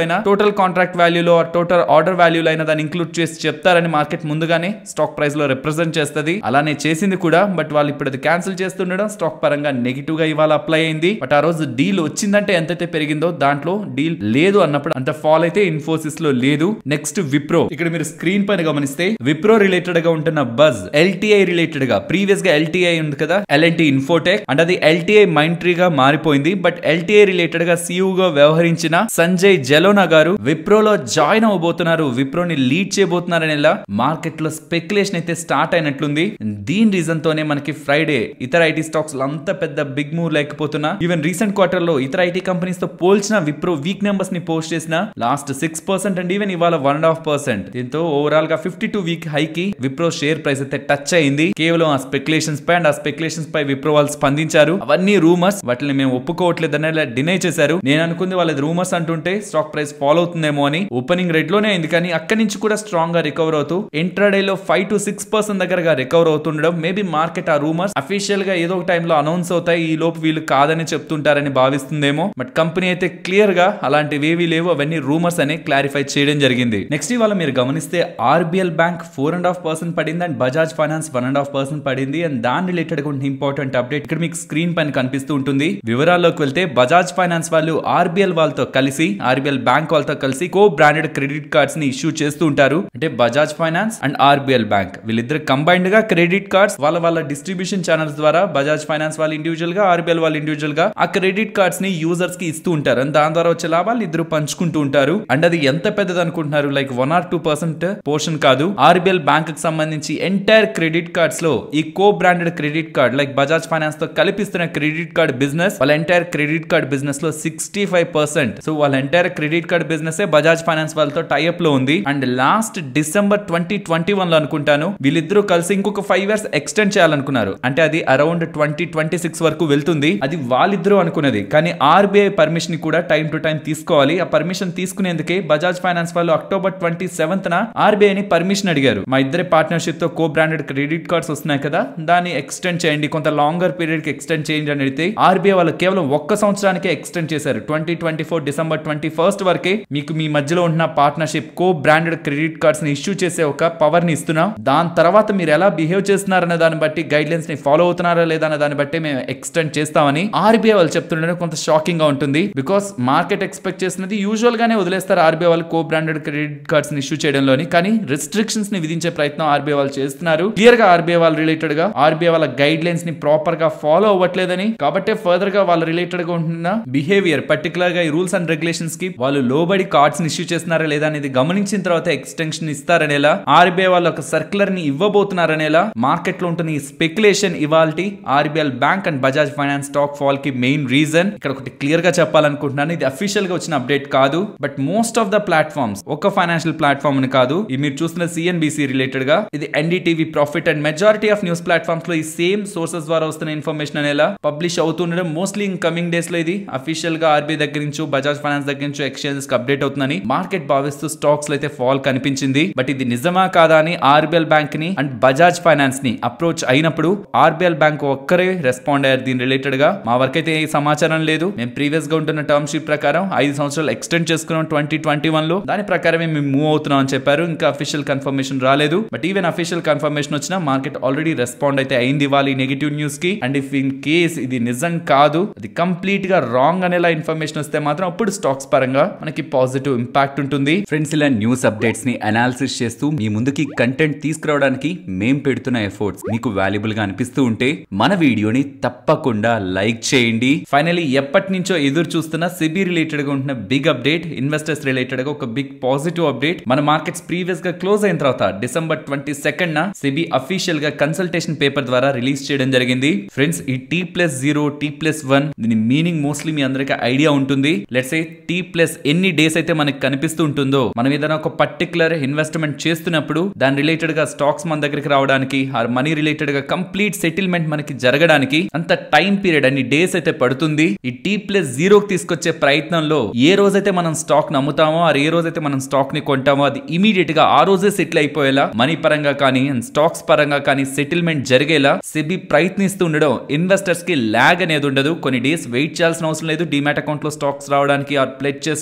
టోటల్ కాంట్రాక్ట్ వాల్యూలో టోటల్ ఆర్డర్ వాల్యూలో అయినా దాన్ని ఇంక్లూడ్ చేసి చెప్తారని మార్కెట్ ముందుగానే స్టాక్ ప్రైస్ లో రిప్రజెంట్ చేస్తుంది అలానే చేసింది కూడా బట్ వాళ్ళు ఇప్పుడు అది క్యాన్సిల్ చేస్తుండడం స్టాక్ పరంగా నెగిటివ్ గా ఇవాళ అప్లై అయింది బట్ ఆ రోజు డీల్ వచ్చిందంటే ఎంతైతే పెరిగిందో దాంట్లో డీల్ లేదు అన్నప్పుడు అంత ఫాల్ అయితే ఇన్ఫోసిస్ లో లేదు నెక్స్ట్ విప్రో ఇక్కడ మీరు స్క్రీన్ పైన గమనిస్తే విప్రో రిలేటెడ్ గా ఉంటున్న బజ్ ఎల్టీఐ రిలేటెడ్ గా ప్రీవియస్ గా ఎల్టీఐ ఉంది కదా ఎల్ఎన్టీ ఇన్ఫోటెక్ అండ్ అది ఎల్టీఐ మైండ్ ట్రీ గా మారిపోయింది బట్ ఎల్టీఐ రిలేటెడ్ గా CEO గా వ్యవహరించిన సంజయ్ జలోనా గారు విప్రోలో జాయిన్ అవబోతున్నారు విప్రోని లీడ్ చేయబోతున్నారని మార్కెట్ లో స్పెక్యులేషన్ అయితే స్టార్ట్ అయినట్లుంది దీని రీజన్ తోనే మనకి ఫ్రైడే ఇతర ఐటీ స్టాక్స్ అంత పెద్ద బిగ్ మూవ్ లేకపోతున్నా ఈవెన్ రీసెంట్ క్వార్టర్ లో ఇతర ఐటీ కంపెనీస్ తో పోల్చిన విప్రో వీక్ నెంబర్స్ ని పోస్ట్ చేసిన last six percent and even ఇవాళ వన్ అండ్ హాఫ్ పర్సెంట్ దీంతో ఓవరాల్ గా ఫిఫ్టీ టూ వీక్ హై కి విప్రో షేర్ ప్రైస్ అయితే టచ్ అయింది కేవలం ఆ స్పెక్యులేషన్స్ పై అండ్ ఆ స్పెక్యులేషన్స్ పై విప్రో వాళ్ళు స్పందించారు అవన్నీ రూమర్స్ వాటిని మేము ఒప్పుకోవట్లేదని ఇలా డినై చేశారు నేను అనుకుంది వాళ్ళది రూమర్స్ అంటుంటే స్టాక్ ప్రైస్ ఫాలో అవుతుందేమో అని ఓపెనింగ్ రేట్ లోనే అయింది కానీ అక్కడి నుంచి కూడా స్ట్రాంగ్ గా రికవర్ అవుతూ ఇంట్రాడే లో ఫైవ్ టు సిక్స్ పర్సెంట్ దగ్గరగా రికవర్ అవుతుండడం మేబీ మార్కెట్ ఆ రూమర్స్ అఫీషియల్ గా ఏదో ఒక టైంలో అనౌన్స్ అవుతాయి ఈ లోపు వీళ్ళు కాదని చెప్తుంటారని భావిస్తుందేమో బట్ కంపెనీ అయితే క్లియర్ గా అలాంటివి ఏవి లేవు అవన్నీ రూమర్స్ అని క్లారిఫై చేయడం జరిగింది నెక్స్ట్ ఇవాళ మీరు గమనిస్తే RBL Bank four and half percent పడింది and Bajaj Finance one and half percent పడింది అండ్ దాని రిలేటెడ్ ఉన్న ఇంపార్టెంట్ అప్డేట్ ఇక్కడ మీకు స్క్రీన్ పైన కనిపిస్తూ ఉంటుంది వివరాల్లోకి వెళ్తే బజాజ్ ఫైనాన్స్ వాళ్ళు ఆర్బిఎల్ వాళ్ళతో కలిసి ఆర్బిఎల్ బ్యాంక్ వాళ్ళతో కలిసి కో బ్రాండెడ్ క్రెడిట్ కార్డ్స్ ని ఇష్యూ చేస్తూ ఉంటారు అంటే Bajaj Finance and RBL Bank వీళ్ళిద్దరు కంబైన్డ్ గా క్రెడిట్ కార్డ్స్ వాళ్ళ వాళ్ళ డిస్ట్రిబ్యూషన్ ఛానల్స్ ద్వారా బజాజ్ ఫైనాన్స్ వాళ్ళు ఇండివిజువల్ గా ఆర్బిఎల్ వాళ్ళు ఇండివిజువల్ గా ఆ క్రెడిట్ కార్డ్స్ ని యూజర్స్ కి ఇస్తూ ఉంటారు అండ్ దాని ద్వారా వచ్చే లాభాలు ఇద్దరు పంచుకుంటూ ఉంటారు అండ్ అది ఎంత పెద్దది అనుకుంటున్నారు like one or two percent portion కాదు ఆర్బిఎల్ బ్యాంక్ కి సంబంధించి ఎంటైర్ క్రెడిట్ కార్డ్స్ లో ఈ co branded credit card like Bajaj Finance తో కల్పిస్తున్న క్రెడిట్ కార్డ్ బిజినెస్ వాళ్ళ ఎంటైర్ క్రెడిట్ కార్డ్ బిజినెస్ లో సిక్స్టీ ఫైవ్ పర్సెంట్ సో వాళ్ళ entire credit card business Bajaj Finance వాళ్ళతో టైఅప్ లో ఉంది and last December twenty twenty one లో అనుకుంటాను వీళ్ళిద్దరూ కలిసి ఇంకొక ఫైవ్ ఇయర్స్ ఎక్స్టెండ్ చేయాలనుకున్నారు అంటే అది అరౌండ్ ట్వంటీ ట్వంటీ సిక్స్ వరకు వెళ్తుంది అది వాళ్ళిద్దరూ అనుకున్నది కానీ ఆర్బీఐ పర్మిషన్ కూడా టైం టు టైం తీసుకోవాలి ఆ పర్మిషన్ తీసుకునేందుకే బజాజ్ ఫైనాన్స్ వాళ్ళు అక్టోబర్ ట్వంటీ సెవెంత్ న ఆర్బీఐ ని పర్మిషన్ అడిగారు మా ఇద్దరి పార్ట్నర్షిప్ తో కో బ్రాండెడ్ క్రెడిట్ కార్డ్స్ వస్తున్నాయి కదా దాన్ని ఎక్స్టెండ్ చేయండి కొంత లాంగర్ పీరియడ్ కి ఎక్స్టెండ్ చేయండి అని అడిగితే ఆర్బీఐ వాళ్ళు కేవలం ఒక్క సంవత్సరానికే ఎక్స్టెండ్ చేశారు twenty twenty four December twenty first వరకే మీకు మీ మధ్యలో ఉన్న partnership co branded credit cards ని ఇష్యూ చేసే ఒక పవర్ ని ఇస్తున్నాం దాని తర్వాత మీరు ఎలా బిహేవ్ చేస్తున్నారనే దాన్ని బట్టి గైడ్ లైన్స్ ని ఫాలో అవుతున్నారా లేదా అనే దాన్ని బట్టి మేము ఎక్స్టెండ్ చేస్తామని ఆర్బీఐ వాళ్ళు చెప్తుండడం కొంత షాకింగ్ గా ఉంటుంది బికాస్ మార్కెట్ ఎక్స్పెక్ట్ చేసినది యూజువల్ గానే వదిలేస్తారు ఆర్బీఐ వాళ్ళు కో బ్రాండెడ్ క్రెడిట్ కార్డ్స్ ని ఇష్యూ చేయడంలోని కానీ రెస్ట్రిక్షన్స్ ని విధించే ప్రయత్నం ఆర్బీఐ వాళ్ళు చేస్తున్నారు క్లియర్ గా ఆర్బీఐ వాళ్ళు రిలేటెడ్ గా ఆర్బీఐ వాళ్ళ గైడ్ లైన్స్ ని ప్రాపర్ గా ఫాలో అవ్వట్లేదని కాబట్టి ఫర్దర్ గా వాళ్ళ రిలేటెడ్ గా ఉంటున్న బిహేవియర్ పర్టికులర్ గా ఈ రూల్స్ అండ్ రెగ్యులేషన్స్ కి వాళ్ళు లోబడి కార్డ్స్ ని ఇష్యూ చేస్తున్నారా లేదా అనేది గమనించిన తర్వాత ఎక్స్టెన్షన్ ఇస్తారనేలా ఆర్బీఐ వాళ్ళు ఒక సర్క్యులర్ ని ఇవ్వబోతున్నారనేలా మార్కెట్ లో ఉంటున్న ఈ స్పెక్యులేషన్ ఇవాల్టి RBL bank and Bajaj finance stock fall కి మెయిన్ రీజన్ ఇక్కడ ఒకటి క్లియర్ గా చెప్పాలనుకుంటున్నాను ఇది అఫీషియల్ గా వచ్చిన అప్డేట్ కాదు but most of the platforms ఒక ఫైనాన్షియల్ ప్లాట్ఫామ్ అని కాదు ఇది మీరు చూస్తున్న సిఎన్బిసి రిలేటెడ్ గా ఇది NDTV profit and majority of news platforms లో ఈ సేమ్ సోర్సెస్ ద్వారా వస్తున్న ఇన్ఫర్మేషన్ అనేలా పబ్లిష్ అవుతుండడం మోస్ట్లీ ఇన్ కమింగ్ డేస్ లో ఇది అఫీషియల్ గా ఆర్బీఐ దగ్గర నుంచి బజాజ్ ఫైనాన్స్ దగ్గర నుంచి ఎక్స్చేంజెస్ కి అప్డేట్ అవుతుందని మార్కెట్ భావిస్తూ స్టాక్స్ లో అయితే ఫాల్ కనిపించింది బట్ ఇది నిజమా కాదా అని ఆర్బీఎల్ బ్యాంక్ ని అండ్ బజాజ్ ఫైనాన్స్ ని అప్రోచ్ అయినప్పుడు ఆర్బీఎల్ బ్యాంక్ ఒక్కరే రెస్పాండ్ అయ్యారు దీని రిలేటెడ్ గా మా వరకు అయితే ఏ సమాచారం లేదు మేము ప్రీవియస్ గా ఉంటున్న టర్మ్ షీట్ ప్రకారం ఐదు సంవత్సరాలు ఎక్స్టెండ్ చేసుకున్నాం ట్వంటీ ట్వంటీ వన్ లో దాని ప్రకారమే మేము మూవ్ అవుతున్నాం అని చెప్పారు ఇంకా అఫీషియల్ కన్ఫర్మేషన్ రాలేదు బట్ ఈవెన్ అఫీషియల్ కన్ఫర్మేషన్ వచ్చినా మార్కెట్ ఆల్రెడీ రెస్పాండ్ అయితే అయింది ఇవాళ ఈ నెగిటివ్ న్యూస్ కి అండ్ ఇఫ్ ఇన్ కేస్ ఇది నిజం కాదు అది కంప్లీట్ గా రాంగ్ అనేలా ఇన్ఫర్మేషన్ వస్తే మాత్రం అప్పుడు స్టాక్స్ పరంగా మనకి పాజిటివ్ ఇంపాక్ట్ ఉంటుంది ఫ్రెండ్స్ ఇలా న్యూస్ అప్డేట్స్ ని అనాలిసిస్ చేస్తూ మీ ముందుకి కంటెంట్ తీసుకురావడానికి మేం పెడుతున్న ఎఫర్ట్స్ మీకు వాల్యుబుల్ గా అనిపిస్తూ ఉంటే మన వీడియోని తప్పకుండా లైక్ చేయండి ఫైనలీ ఎప్పటి నుంచో ఎదురు చూస్తున్న సిబి రిలేటెడ్ గా ఉంటున్న బిగ్ అప్డేట్ ఇన్వెస్టర్స్ రిలేటెడ్ గా ఒక బిగ్ పాజిటివ్ అప్డేట్ మన మార్కెట్స్ ప్రీవియస్ గా క్లోజ్ అయిన తర్వాత డిసెంబర్ ట్వంటీ సెకండ్ న సిబి అఫీషియల్ గా కన్సల్టేషన్ పేపర్ ద్వారా రిలీజ్ చేయడం జరిగింది ఫ్రెండ్స్ ఈ T plus zero T plus one దీని మీనింగ్ మోస్ట్లీ మీ అందరికీ ఐడియా ఉంటుంది లెట్స్ ఏ టీ ప్లస్ ఎన్ని డేస్ అయితే మనకి కనిపిస్తూ ఉంటుందో మనం ఏదైనా ఒక పర్టికులర్ ఇన్వెస్ట్మెంట్ చేస్తున్నప్పుడు దాని రిలేటెడ్ గా స్టాక్స్ మన దగ్గరికి రావడానికి ఆ మనీ రిలేటెడ్ గా కంప్లీట్ సెటిల్మెంట్ మనకి జరగడానికి అంత టైం పీరియడ్ అన్ని డేస్ అయితే పడుతుంది ఈ టీ ప్లస్ జీరోకి తీసుకొచ్చే ప్రయత్నంలో ఏ రోజైతే మనం స్టాక్ నమ్ముతామో ఆ ఏ రోజైతే మనం స్టాక్ ని కొంటామో అది ఇమీడియట్ గా ఆ రోజే సెటిల్ అయిపోయేలా మనీ పరంగా కానీ అండ్ స్టాక్స్ పరంగా కానీ సెటిల్మెంట్ జరిగేలా సెబీ ప్రయత్నిస్తూ ఉండడం ఇన్వెస్టర్స్ కి ల్యాగ్ అనేది ఉండదు కొన్ని డేస్ వెయిట్ చేయాల్సిన అవసరం లేదు డిమాట్ అకౌంట్ లో స్టాక్స్ రావడానికి ఆర్ ప్లెట్ చేసుకోవడానికి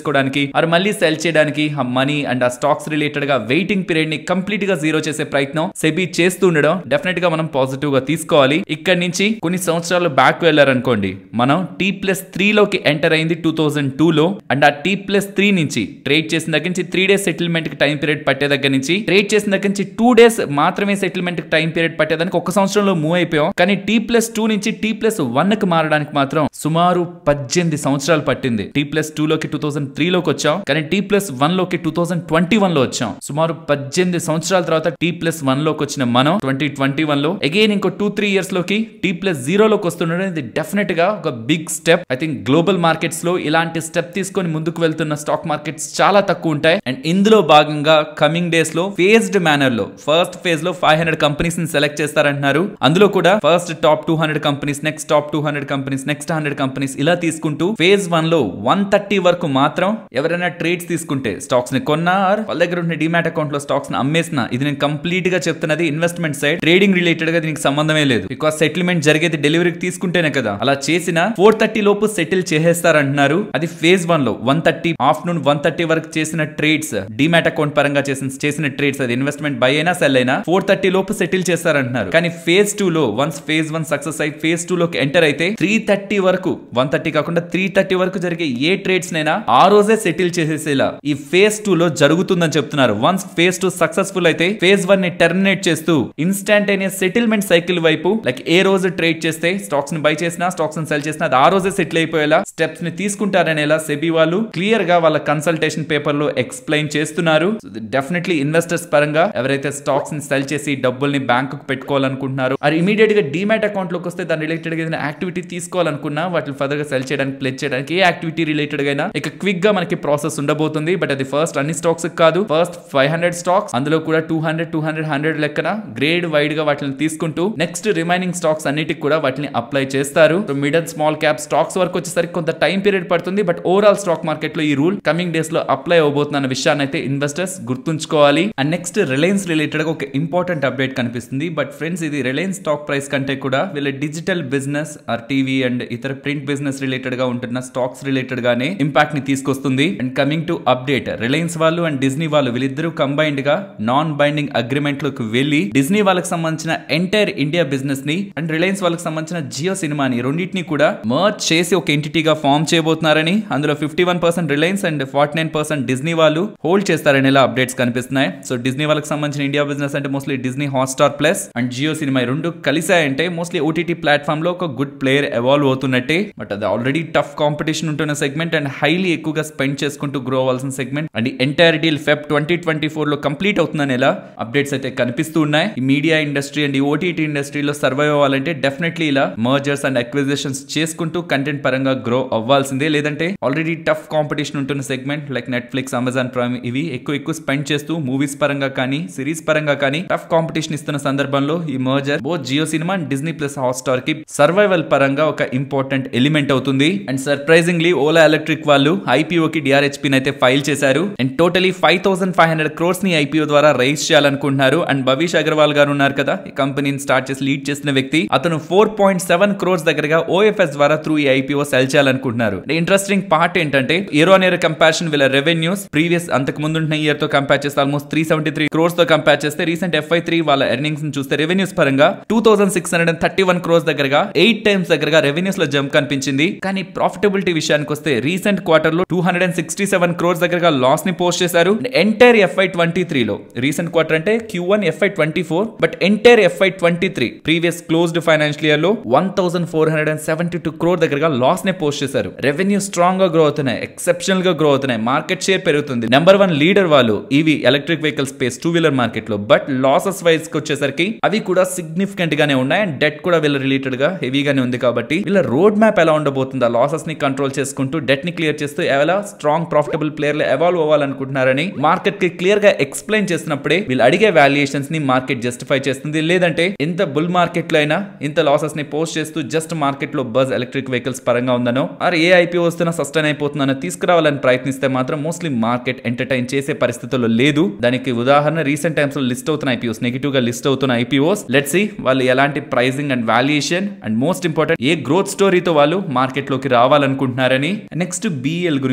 అది మళ్ళీ సెల్ చేయడానికి ఆ మనీ అండ్ ఆ స్టాక్స్ రిలేటెడ్ గా వెయిటింగ్ పీరియడ్ ని కంప్లీట్ గా జీరో చేసే ప్రయత్నం సెబీ చేస్తూ ఉండడం డెఫినెట్ గా మనం పాజిటివ్ గా తీసుకోవాలి ఇక్కడ నుంచి కొన్ని సంవత్సరాలు బ్యాక్ వెళ్ళారనుకోండి మనం టీ ప్లస్ త్రీ లోకి ఎంటర్ అయింది టూ థౌసండ్ టూ లో అండ్ ఆ టీ ప్లస్ త్రీ నుంచి ట్రేడ్ చేసిన దగ్గర నుంచి త్రీ డేస్ సెటిల్మెంట్ కి టైం పీరియడ్ పట్టే దగ్గర నుంచి ట్రేడ్ చేసిన దగ్గర నుంచి టూ డేస్ మాత్రమే సెటిల్మెంట్ కి టైం పీరియడ్ పట్టేదానికి ఒక సంవత్సరంలో మూవ్ అయిపోయాం కానీ టీ ప్లస్ టూ నుంచి టీ ప్లస్ వన్ కి మారడానికి మాత్రం సుమారు పద్దెనిమిది సంవత్సరాలు పట్టింది టీ ప్లస్ టూ లోకి టూ థౌసండ్ త్రీ లోకి వచ్చాం కానీ టీ ప్లస్ వన్ లోకి టూ థౌసండ్ ట్వంటీ వన్ లో వచ్చాం సుమారు పద్దెనిమిది సంవత్సరాల తర్వాత టీ ప్లస్ వన్ లోకి వచ్చిన మనం ట్వంటీ ట్వంటీ వన్ లో అగైన్ ఇంకో టూ త్రీ ఇయర్స్ లోకి టీ ప్లస్ జీరో లోకి వస్తుండడం ఇది డెఫినెట్ గా ఒక big step I think global markets లో ఇలాంటి స్టెప్ తీసుకొని ముందుకు వెళ్తున్న స్టాక్ మార్కెట్స్ చాలా తక్కువ ఉంటాయి అండ్ ఇందులో భాగంగా కమింగ్ డేస్ లో ఫేజ్డ్ మేనర్ లో ఫస్ట్ ఫేజ్ లో ఫైవ్ హండ్రెడ్ కంపెనీస్ ని సెలెక్ట్ చేస్తారంటున్నారు అందులో కూడా first top two hundred companies next top two hundred companies next hundred companies ఇలా తీసుకుంటూ ఫేజ్ వన్ లో వన్ థర్టీ వరకు మాత్రం ఎవరైనా ట్రేడ్స్ తీసుకుంటే స్టాక్స్ ని కొన్నా or వాళ్ళ దగ్గర ఉన్న డిమాట్ అకౌంట్ లో స్టాక్స్ ని అమ్మేసిన ఇది నేను కంప్లీట్ గా చెప్తున్నది ఇన్వెస్ట్మెంట్ సైడ్ ట్రేడింగ్ రిలేటెడ్ గా దీనికి సంబంధమే లేదు బికాస్ సెటిల్మెంట్ జరిగేది డెలివరీకి తీసుకుంటేనే కదా అలా చేసిన ఫోర్ థర్టీ లోపు సెటిల్ చేసేస్తారంటున్నారు అది ఫేజ్ వన్ లో one thirty afternoon one thirty వరకు చేసిన ట్రేడ్స్ డిమాట్ అకౌంట్ పరంగా చేసిన చేసిన ట్రేడ్స్ అది ఇన్వెస్ట్మెంట్ బై అయినా సెల్ అయినా ఫోర్ థర్టీ లోపు సెటిల్ చేస్తారంటున్నారు కానీ ఫేజ్ టూ లో వన్స్ ఫేజ్ వన్ సక్సెస్ అయి ఫేజ్ టూ లోకి ఎంటర్ అయితే త్రీ థర్టీ వరకు వన్ థర్టీ కాకుండా త్రీ థర్టీ వరకు జరిగే ఏ ట్రేడ్స్ నైనా ఆ రోజే సెటిల్ చేసేసేలా ఈ ఫేజ్ టూ లో జరుగుతుందని చెప్తున్నారు వన్స్ ఫేజ్ టూ సక్సెస్ఫుల్ అయితే ఫేజ్ వన్ ని టెర్మినేట్ చేస్తూ ఇన్స్టాంటేనియస్ సెటిల్మెంట్ సైకిల్ వైపు లైక్ ఏ రోజు ట్రేడ్ చేస్తే స్టాక్స్ ని బై చేసినా స్టాక్స్ ని సెల్ చేసినా అది ఆ రోజే సెటిల్ అయిపోయేలా స్టెప్స్ ని తీసుకుంటారనేలా సెబీ వాళ్ళు క్లియర్ గా వాళ్ళ కన్సల్టేషన్ పేపర్ లో ఎక్స్ప్లెయిన్ చేస్తున్నారు డెఫినెట్లీ ఇన్వెస్టర్స్ పరంగా ఎవరైతే స్టాక్స్ ని సెల్ చేసి డబ్బుల్ని బ్యాంకు పెట్టుకోవాలనుకుంటున్నారు అది ఇమీడియట్ గా డిమాట్ అకౌంట్ లోకి వస్తే దాని రిలేటెడ్ గా ఏదైనా యాక్టివిటీ తీసుకోవాలనుకున్నా వాటిని ఫర్దర్ గా సెల్ చేయడానికి ప్లెజ్ చేయడానికి ఏ యాక్టివిటీ రిలేటెడ్ గా ఇక క్విక్ గా మనకి ప్రాసెస్ ఉండబోతుంది బట్ అది ఫస్ట్ అన్ని స్టాక్స్ కాదు ఫస్ట్ ఫైవ్ హండ్రెడ్ స్టాక్స్ అందులో కూడా two hundred two hundred hundred లెక్కన గ్రేడ్ వైడ్ గా వాటిని తీసుకుంటూ నెక్స్ట్ రిమైనింగ్ స్టాక్స్ అన్నిటికి కూడా వాటిని అప్లై చేస్తారు so mid and small cap stocks వరకు వచ్చేసరికి కొంత టైం పీరియడ్ పడుతుంది బట్ ఓవరాల్ స్టాక్ మార్కెట్ లో ఈ రూల్ కమింగ్ డేస్ లో అప్లై అవబోతున్న అన్న విషయాన్ని అయితే ఇన్వెస్టర్స్ గుర్తుంచుకోవాలి అండ్ నెక్స్ట్ రిలయన్స్ రిలేటెడ్ గా ఒక ఇంపార్టెంట్ అప్డేట్ కనిపిస్తుంది బట్ ఫ్రెండ్స్ ఇది రిలయన్స్ స్టాక్ ప్రైస్ కంటే కూడా వీళ్ళ digital business or TV and ఇతర ప్రింట్ బిజినెస్ రిలేటెడ్ గా ఉంటున్న స్టాక్స్ రిలేటెడ్ గానే ఇంపాక్ట్ ని తీసుకొస్తుంది and coming to update Reliance వాళ్ళు అండ్ డిజ్నీ వాళ్ళు వీళ్ళిద్దరూ కంబైన్డ్ గా నాన్ బైండింగ్ అగ్రిమెంట్ లోకి వెళ్లి డిజ్నీ వాళ్ళకి సంబంధించిన ఎంటైర్ ఇండియా బిజినెస్ ని అండ్ రిలయన్స్ వాళ్ళకి సంబంధించిన జియో సినిమాని రెండింటిని కూడా మర్జ్ చేసి ఒక ఎంటిటీగా ఫామ్ చేయబోతున్నారని అందులో fifty one percent Reliance and forty nine percent Disney వాళ్ళు హోల్డ్ చేస్తారని ఇలా అప్డేట్స్ కనిపిస్తున్నాయి సో డిజ్నీ వాళ్ళకి సంబంధించిన ఇండియా బిజినెస్ అంటే mostly Disney Hotstar plus and Jio cinema ఈ రెండు కలిసాయంటే మోస్ట్లీ ఓటీటీ ప్లాట్ఫామ్ లో ఒక గుడ్ ప్లేయర్ ఎవాల్వ్ అవుతున్నట్టే బట్ అది ఆల్రెడీ టఫ్ కాంపిటీషన్ ఉంటున్న సెగ్మెంట్ అండ్ హైలీ ఎక్కువగా స్పెండ్ చేసుకుంటూ గ్రో అవ్వాల్సిన segment and entire deal Feb twenty twenty four లో కంప్లీట్ అవుతుందని ఇలా అప్డేట్స్ అయితే కనిపిస్తూ ఉన్నాయి ఈ మీడియా ఇండస్ట్రీ అండ్ ఈ ఓటీటీ ఇండస్ట్రీలో సర్వైవ్ అవ్వాలంటే డెఫినెట్లీ ఇలా మర్జర్స్ అండ్ అక్విజిషన్స్ చేసుకుంటూ కంటెంట్ పరంగా గ్రో అవ్వాల్సిందే లేదంటే ఆల్రెడీ టఫ్ కాంపిటీషన్ ఉంటున్న segment like Netflix Amazon Prime ఇవి ఎక్కువ ఎక్కువ స్పెండ్ చేస్తూ మూవీస్ పరంగా కానీ సిరీస్ పరంగా కానీ టఫ్ కాంపిటీషన్ ఇస్తున్న సందర్భంలో ఈ merger both Jio cinema and Disney plus Hotstar కి సర్వైవల్ పరంగా ఒక ఇంపార్టెంట్ ఎలిమెంట్ అవుతుంది అండ్ సర్ప్రైజింగ్లీ ఓలా ఎలక్ట్రిక్ వాళ్ళు ఐపీఓ కి డిఆర్హెచ్పి అయితే ఫైల్ చేశారు and totally five thousand five hundred crores ని ఐపీఓ ద్వారా రైజ్ చేయాలనుకుంటున్నారు అండ్ భవిష్ అగర్వాల్ గారు ఉన్నారు కదా ఈ కంపెనీని స్టార్ట్ చేసి లీడ్ చేసిన వ్యక్తి అతను ఫోర్ పాయింట్ సెవెన్ క్రోర్స్ దగ్గరగా ఓఎఫ్ఎస్ ద్వారా త్రూ ఈ ఐపీఓ సెల్ చేయాలనుకుంటున్నారు ఇంట్రెస్టింగ్ పార్ట్ ఏంటంటే ఇయర్ ఆన్ ఇయర్ కంపారిజన్ వీళ్ళ రెవెన్యూస్ ప్రీవియస్ అంతకు ముందు ఉన్న ఇయర్ తో కంపేర్ చేస్తే almost three seventy three crores తో కంపేర్ చేస్తే రీసెంట్ ఎఫ్ఐ త్రీ వాళ్ళ ఎర్నింగ్స్ ని చూస్తే రెవెన్యూస్ పరంగా two thousand six hundred and thirty one crores దగ్గరగా ఎయిట్ టైమ్స్ దగ్గరగా రెవెన్యూస్ లో జంప్ కనిపించింది కానీ ప్రాఫిటబిలిటీ విషయానికి వస్తే రీసెంట్ క్వార్టర్ లో two hundred and sixty seven crores దగ్గరగా లాస్ ని పోస్ట్ చేశారు ఎంటైర్ ఎఫ్ఐ ట్వంటీ త్రీ లో రీసెంట్ క్వార్టర్ అంటే Q one FY twenty four but entire FY twenty three previous closed financial year లో one thousand four hundred and seventy two crore దగ్గరగా loss నే post చేశారు revenue strong గా grow అవుతున్నాయి exceptional గా grow అవుతున్నాయి మార్కెట్ షేర్ పెరుగుతుంది నెంబర్ వన్ లీడర్ వాళ్ళు EV electric vehicle space two wheeler market లో బట్ లాసెస్ వైజ్ కి వచ్చేసరికి అవి కూడా సిగ్నిఫికెంట్ గానే ఉన్నాయి అండ్ డెట్ కూడా వీళ్ళ రిలేటెడ్ గా హెవీగానే ఉంది కాబట్టి వీళ్ళ రోడ్ మ్యాప్ ఎలా ఉండబోతుంది ఆ లాసెస్ ని కంట్రోల్ చేసుకుంటూ డెట్ ని క్లియర్ చేస్తూ ఎలా స్ట్రాంగ్ ప్రాఫిటబుల్ ప్లేయర్లు ఎవాల్వ్ అవ్వాలనుకుంటున్నారని మార్కెట్ కి క్లియర్ గా ఎక్స్ప్లెయిన్ చేసినప్పుడే వీళ్ళు అడిగే వాల్యుయేషన్స్ ని మార్కెట్ జస్టిఫై చేస్తుంది లేదంటే ఇంత బుల్ మార్కెట్ లో అయినా ఇంత లాసెస్ ని పోస్ట్ చేస్తూ జస్ట్ మార్కెట్ లో బజ్ ఎలక్ట్రిక్ వెహికల్స్ పరంగా ఉందనో ఆర్ ఏ ఐపీఓ వస్తున్నా సస్టైన్ అయిపోతుందనో తీసుకురావాలని ప్రయత్నిస్తే మాత్రం మోస్ట్లీ మార్కెట్ ఎంటర్టైన్ చేసే పరిస్థితుల్లో లేదు దానికి ఉదాహరణ రీసెంట్ టైమ్స్ లో లిస్ట్ అవుతున్న ఐపీఓస్ నెగిటివ్ గా లిస్ట్ అవుతున్న ఐపీఓస్ లెట్ సి వాళ్ళు ఎలాంటి pricing and valuation and most important a growth స్టోరీతో వాళ్ళు మార్కెట్ లోకి రావాలనుకుంటున్నారని నెక్స్ట్ బిఎల్ గురించి మాట్లాడుకుందాం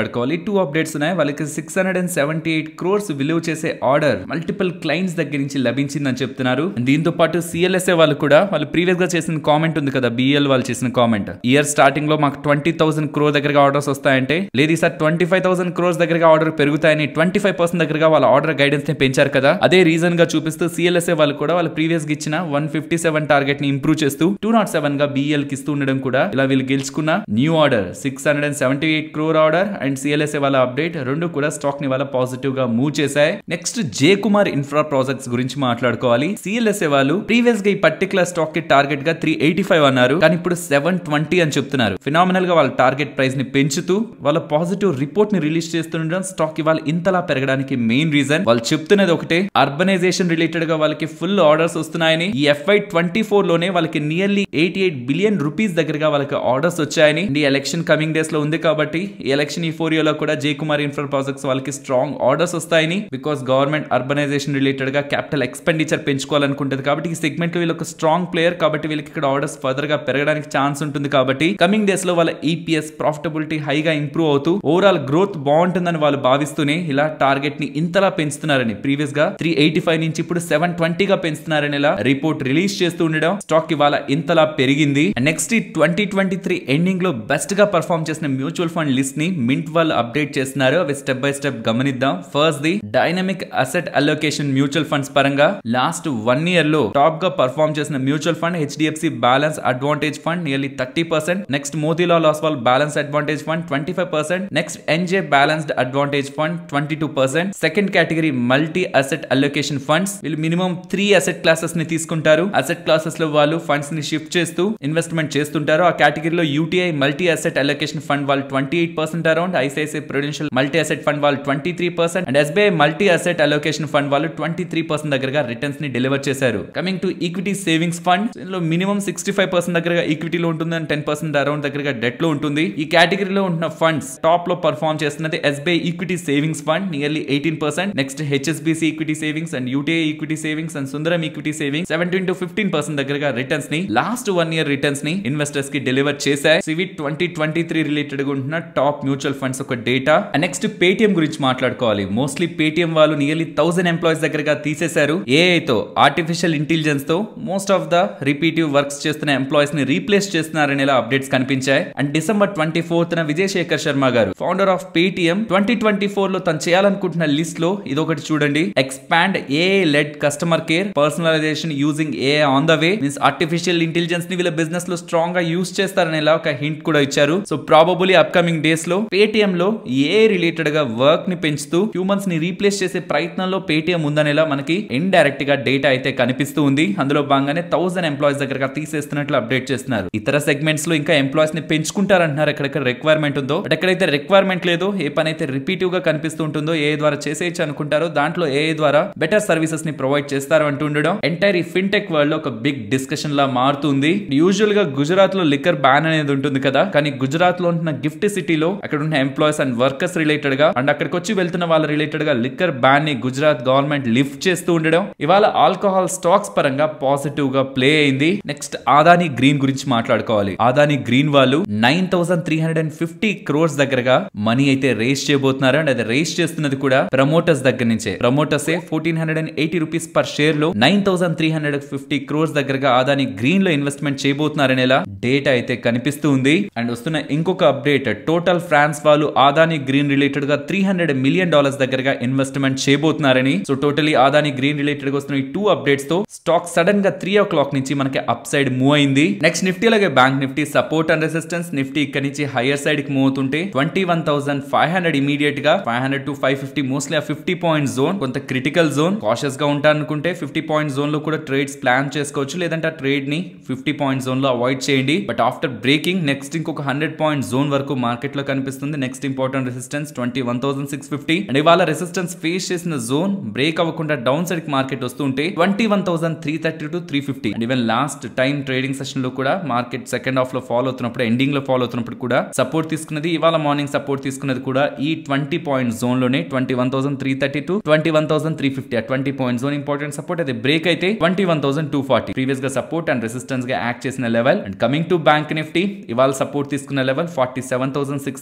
మాట్లాడుకోవాలి టూ అప్డేట్స్ ఉన్నాయి వాళ్ళకి six hundred and seventy eight crores విలువ చేసే ఆర్డర్ మల్టిపుల్ క్లయింట్స్ దగ్గర నుంచి లభించిందని చెప్తున్నారు దీంతో పాటు సిఎల్ఎస్ఏ వాళ్ళు కూడా వాళ్ళు ప్రీవియస్ గా చేసిన కామెంట్ ఉంది కదా బిఎల్ వాళ్ళు చేసిన కామెంట్ ఇయర్ స్టార్టింగ్ లో మాకు ట్వంటీ థౌసండ్ క్రోర్ దగ్గరగా ఆర్డర్స్ వస్తాయంటే లేదు sir twenty five thousand crores దగ్గరగా ఆర్డర్ పెరుగుతాయని ట్వంటీ ఫైవ్ పర్సెంట్ దగ్గరగా వాళ్ళ ఆర్డర్ గైడెన్స్ ని పెంచారు కదా అదే రీజన్ గా చూపిస్తూ సిఎల్ఎస్ఏ వాళ్ళు కూడా వాళ్ళు ప్రీవియస్ గా ఇచ్చిన వన్ ఫిఫ్టీ సెవెన్ టార్గెట్ ని ఇంప్రూవ్ చేస్తూ టూ నాట్ సెవెన్ గా బిఎల్ కి ఇస్తూ ఉండడం కూడా ఇలా వీళ్ళు గెలుచుకున్న new order six hundred and seventy eight crore order and CLSA వాళ్ళ అప్డేట్ రెండు కూడా స్టాక్ ని వాళ్ళ పాజిటివ్ గా మూవ్ చేశాయి next J Kumar infra projects గురించి మాట్లాడుకోవాలి సిఎల్ఎస్ఏ వాళ్ళు ప్రీవియస్ గా ఈ పర్టికులర్ స్టాక్ కి టార్గెట్ గా త్రీ ఎయిటీ ఫైవ్ అన్నారు కానీ ఇప్పుడు సెవెన్ ట్వంటీ అని చెప్తున్నారు ఫినామినల్ గా వాళ్ళ టార్గెట్ ప్రైస్ ని పెంచుతూ వాళ్ళ పాజిటివ్ రిపోర్ట్ ని రిలీజ్ చేస్తుండడం స్టాక్ ఇవాళ ఇంతలా పెరగడానికి మెయిన్ రీజన్ వాళ్ళు చెప్తున్నది ఒకటే అర్బనైజేషన్ రిలేటెడ్ గా వాళ్ళకి ఫుల్ ఆర్డర్స్ వస్తున్నాయని ఈ ఎఫ్ఐ ట్వంటీ ఫోర్ లోనే వాళ్ళకి nearly eighty eight billion rupees దగ్గరగా వాళ్ళకి ఆర్డర్స్ వచ్చాయని ఈ ఎలక్షన్ కమింగ్ డేస్ లో ఉంది కాబట్టి ఈ ఎలక్షన్ ఈ ఫోర్ లో కూడా జే కుమార్ ఇన్ఫ్రా ప్రాజెక్ట్స్ వాళ్ళకి స్ట్రాంగ్ ఆర్డర్స్ వస్తాయని బికాస్ గవర్నమెంట్ అర్బనైజేషన్ రిలేటెడ్ గా క్యాపిటల్ ఎక్స్పెండిచర్ పెంచుకోవాలనుకుంటుంది కాబట్టి ఈ సెగ్మెంట్ లో వీళ్ళు ఒక స్ట్రాంగ్ ప్లేయర్ కాబట్టి వీళ్ళకి ఇక్కడ ఆర్డర్స్ ఫర్దర్ గా పెరగడానికి ఛాన్స్ ఉంటుంది కాబట్టి కమింగ్ డేస్ లో వాళ్ళ ఈపీఎస్ ప్రాఫిటబిలిటీ హైగా ఇంప్రూవ్ అవుతూ ఓవరాల్ గ్రోత్ బాగుంటుందని వాళ్ళు భావిస్తూనే ఇలా టార్గెట్ ని ఇంతలా పెంచుతున్నారని ప్రీవియస్ గా త్రీ ఎయిటీ ఫైవ్ నుంచి ఇప్పుడు సెవెన్ ట్వంటీ గా పెంచుతున్నారని ఇలా రిపోర్ట్ రిలీజ్ చేస్తూ ఉండడం స్టాక్ ఇవాళ ఇంతలా పెరిగింది నెక్స్ట్ ఈ ట్వంటీ ట్వంటీ త్రీ ఎండింగ్ లో బెస్ట్ గా పర్ఫామ్ చేసిన మ్యూచువల్ ఫండ్ లిస్ట్ ని మింట్ వాళ్ళు అప్డేట్ చేస్తున్నారు అవి స్టెప్ బై స్టెప్ గమనిద్దాం first the dynamic asset allocation mutual funds పరంగా లాస్ట్ వన్ ఇయర్ లో టాప్ గా పర్ఫామ్ చేసిన mutual fund HDFC balance advantage fund nearly thirty percent next Motilal Oswal balance advantage fund twenty five percent next NJ balanced advantage fund twenty two percent second category multi asset allocation funds వీళ్ళు minimum three asset classes ని తీసుకుంటారు asset classes లో వాళ్ళు funds ని shift చేస్తూ investment చేస్తుంటారు ఆ కేటగిరీలో UTI multi asset allocation fund వాళ్ళు twenty eight percent around ICICI Prudential multi asset fund వాళ్ళు twenty three percent and SBI multi asset allocation fund వాళ్ళు ట్వంటీ త్రీ పర్సెంట్ దగ్గరగా రిటర్న్స్ ని డెలివర్ చేశారు coming to equity savings fund ఇందులో minimum sixty five percent దగ్గరగా ఈక్విటీలో ఉంటుంది and ten percent around దగ్గరగా డెట్ లో ఉంటుంది ఈ కేటగిరీలో ఉంటున్న ఫండ్స్ టాప్ లో పర్ఫామ్ చేస్తున్నది SBI equity savings fund nearly eighteen percent next HSBC equity savings and UTI equity savings and Sundaram equity savings seventeen to fifteen percent దగ్గరగా రిటర్న్స్ ని లాస్ట్ వన్ ఇయర్ రిటర్న్స్ ని ఇన్వెస్టర్స్ కి deliver చేశాయి CV twenty twenty three related గా ఉంటున్న top mutual funds ఒక data next Paytm గురించి మాట్లాడుకోవాలి మోస్ట్లీ పేటిఎం వాళ్ళు నియర్లీ థౌసండ్ ఎంప్లాయీస్ దగ్గరగా తీసేశారు ఏఐ తో ఆర్టిఫిషియల్ ఇంటెలిజెన్స్ తో most of the repetitive works చేస్తున్న ఎంప్లాయీస్ ని రీప్లేస్ చేస్తున్నారని ఇలా అప్డేట్స్ కనిపించాయి అండ్ డిసెంబర్ ట్వంటీ ఫోర్త్ న విజయ్ శేఖర్ శర్మ గారు founder of Paytm twenty twenty four లో తను చేయాలనుకుంటున్న లిస్ట్ లో ఇదొకటి చూడండి expand AI led customer care personalisation using AI on the way means artificial intelligence ని వీళ్ళ బిజినెస్ లో స్ట్రాంగ్ గా యూస్ చేస్తారని ఇలా ఒక హింట్ కూడా ఇచ్చారు సో ప్రాబబులీ అప్కమింగ్ డేస్ లో పేటిఎం లో ఏ రిలేటెడ్ గా వర్క్ ని పెంచుతూ హ్యూమన్స్ ని రీప్లేస్ చేసే ప్రయత్నంలో పేటిఎం ఉందనేలా మనకి ఇండైరెక్ట్ గా డేటా అయితే కనిపిస్తూ ఉంది అందులో భాగంగానే థౌసండ్ ఎంప్లాయీస్ దగ్గర తీసేస్తున్నట్లు అప్డేట్ చేస్తున్నారు ఇతర సెగ్మెంట్స్ లో ఇంకా ఎంప్లాయీస్ ని పెంచుకుంటారంటున్నారు ఎక్కడెక్కడ రిక్వైర్మెంట్ ఉందో బట్ ఎక్కడైతే రిక్వైర్మెంట్ లేదో ఏ పని అయితే రిపీటివ్ గా కనిపిస్తూ ఉంటుందో ఏ ద్వారా చేసేయచ్చు అనుకుంటారో దాంట్లో ఏ ద్వారా బెటర్ సర్వీసెస్ ని ప్రొవైడ్ చేస్తారు అంటూ ఉండడం ఎంటైర్ ఈ ఫిన్టెక్ వరల్డ్ లో ఒక బిగ్ డిస్కషన్ లా మారుతుంది యూజువల్ గా గుజరాత్ లో లిక్కర్ బ్యాన్ అనేది ఉంటుంది కదా కానీ గుజరాత్ లో ఉంటున్న గిఫ్ట్ సిటీలో అక్కడ ఉన్న ఎంప్లాయీస్ అండ్ వర్కర్స్ రిలేటెడ్ గా అండ్ అక్కడికి వచ్చి వెళ్తున్న వాళ్ళ రిలేటెడ్ గా లిక్కర్ బ్యాన్ ని గుజరాత్ గవర్నమెంట్ లిఫ్ట్ చేస్తూ ఉండడం ఇవాళ ఆల్కహాల్ స్టాక్స్ పరంగా పాజిటివ్ గా ప్లే అయింది నెక్స్ట్ ఆదాని గ్రీన్ గురించి మాట్లాడుకోవాలి ఆదాని గ్రీన్ వాళ్ళు nine thousand three hundred and fifty crores దగ్గరగా మనీ అయితే రేస్ చేయబోతున్నారు అండ్ అది రేస్ చేస్తున్నది కూడా ప్రమోటర్స్ దగ్గర నుంచే promoters fourteen hundred and eighty rupees per share లో nine thousand three hundred fifty crores దగ్గరగా ఆదాని గ్రీన్ లో ఇన్వెస్ట్మెంట్ చేయబోతున్నారని ఇలా డేటా అయితే కనిపిస్తూ ఉంది అండ్ వస్తున్న ఇంకొక అప్డేట్ టోటల్ ఫ్రాన్స్ వాళ్ళు ఆదాని గ్రీన్ రిలేటెడ్ గా త్రీ హండ్రెడ్ మిలియన్ డాలర్స్ దగ్గరగా ఇన్వెస్ట్మెంట్ చేయబోతున్నారని so totally Adani green related గా వస్తున్న ఈ టూ అప్డేట్స్ తో స్టాక్ సడన్ గా త్రీ ఓ క్లాక్ నుంచి మనకి అప్ సైడ్ మూవ్ అయింది నెక్స్ట్ నిఫ్టీ అలాగే bank Nifty support and resistance Nifty ఇక్కడ నుంచి హైయర్ సైడ్ కి మూవ్ అవుతుంటే twenty one thousand five hundred immediate గా five hundred to five fifty mostly ఆ ఫిఫ్టీ పాయింట్ జోన్ కొంత క్రిటికల్ జోన్ కాషియస్ గా ఉంటారనుకుంటే ఫిఫ్టీ పాయింట్ జోన్ లో కూడా ట్రేడ్స్ ప్లాన్ చేసుకోవచ్చు లేదంటే ఆ ట్రేడ్ ని ఫిఫ్టీ పాయింట్ జోన్ లో అవాయిడ్ చేయండి బట్ ఆఫ్టర్ బ్రేకింగ్ నెక్స్ట్ ఇంకొక హండ్రెడ్ పాయింట్ జోన్ వరకు మార్కెట్ లో కనిపిస్తుంది next important resistance twenty one thousand six fifty and ఇవాళ రెసిస్టెన్స్ ఫేస్ చేసిన జోన్ బ్రేక్ అవ్వకుండా డౌన్ సైడ్ కి మార్కెట్ వస్తుంటే twenty one thousand three thirty to three fifty and even last time trading session లో కూడా market second half లో follow అవుతున్నప్పుడు ending లో ఫాలో అవుతున్నప్పుడు కూడా సపోర్ట్ తీసుకున్నది ఇవాళ మార్నింగ్ సపోర్ట్ తీసుకున్నది కూడా ఈ ట్వంటీ పాయింట్ జోన్ లోనే twenty one thousand three thirty to twenty one thousand three fifty ఆ twenty point zone important support అది బ్రేక్ అయితే twenty one thousand two forty previous గా సపోర్ట్ అండ్ రెసిస్టెన్స్ గా act చేసిన level and coming to bank Nifty ఇవాళ support తీసుకున్న level forty seven thousand six thirty three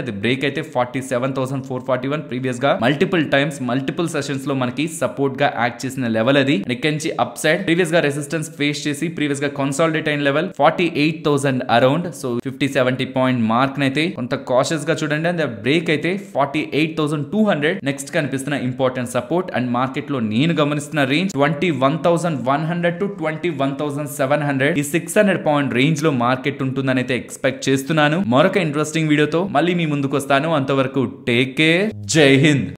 అది break అయితే forty seven thousand four forty one previous గా multiple times multiple sessions లో మనకి సపోర్ట్ గా యాక్ట్ చేసిన లెవెల్ అది ఇక్కడ నుంచి అప్ సైడ్ ప్రీవియస్ గా రెసిస్టెన్స్ ఫేస్ చేసి ప్రీవియస్ గా కన్సాలిడేట్ అయిన level forty eight thousand around so fifty seventy point mark అయితే కొంత కాషియస్ గా చూడండి అండ్ బ్రేక్ అయితే forty eight thousand two hundred next కనిపిస్తున్న ఇంపార్టెంట్ సపోర్ట్ అండ్ మార్కెట్ లో నేను గమనిస్తున్న range twenty one thousand one hundred to twenty one thousand seven hundred ఈ సిక్స్ హండ్రెడ్ పాయింట్ రేంజ్ లో మార్కెట్ ఉంటుందని అయితే ఎక్స్పెక్ట్ చేస్తున్నాను మరొక ఇంట్రెస్టింగ్ వీడియోతో మళ్ళీ మీ ముందుకు వస్తాను అంతవరకు టేక్ కేర్ జై హింద్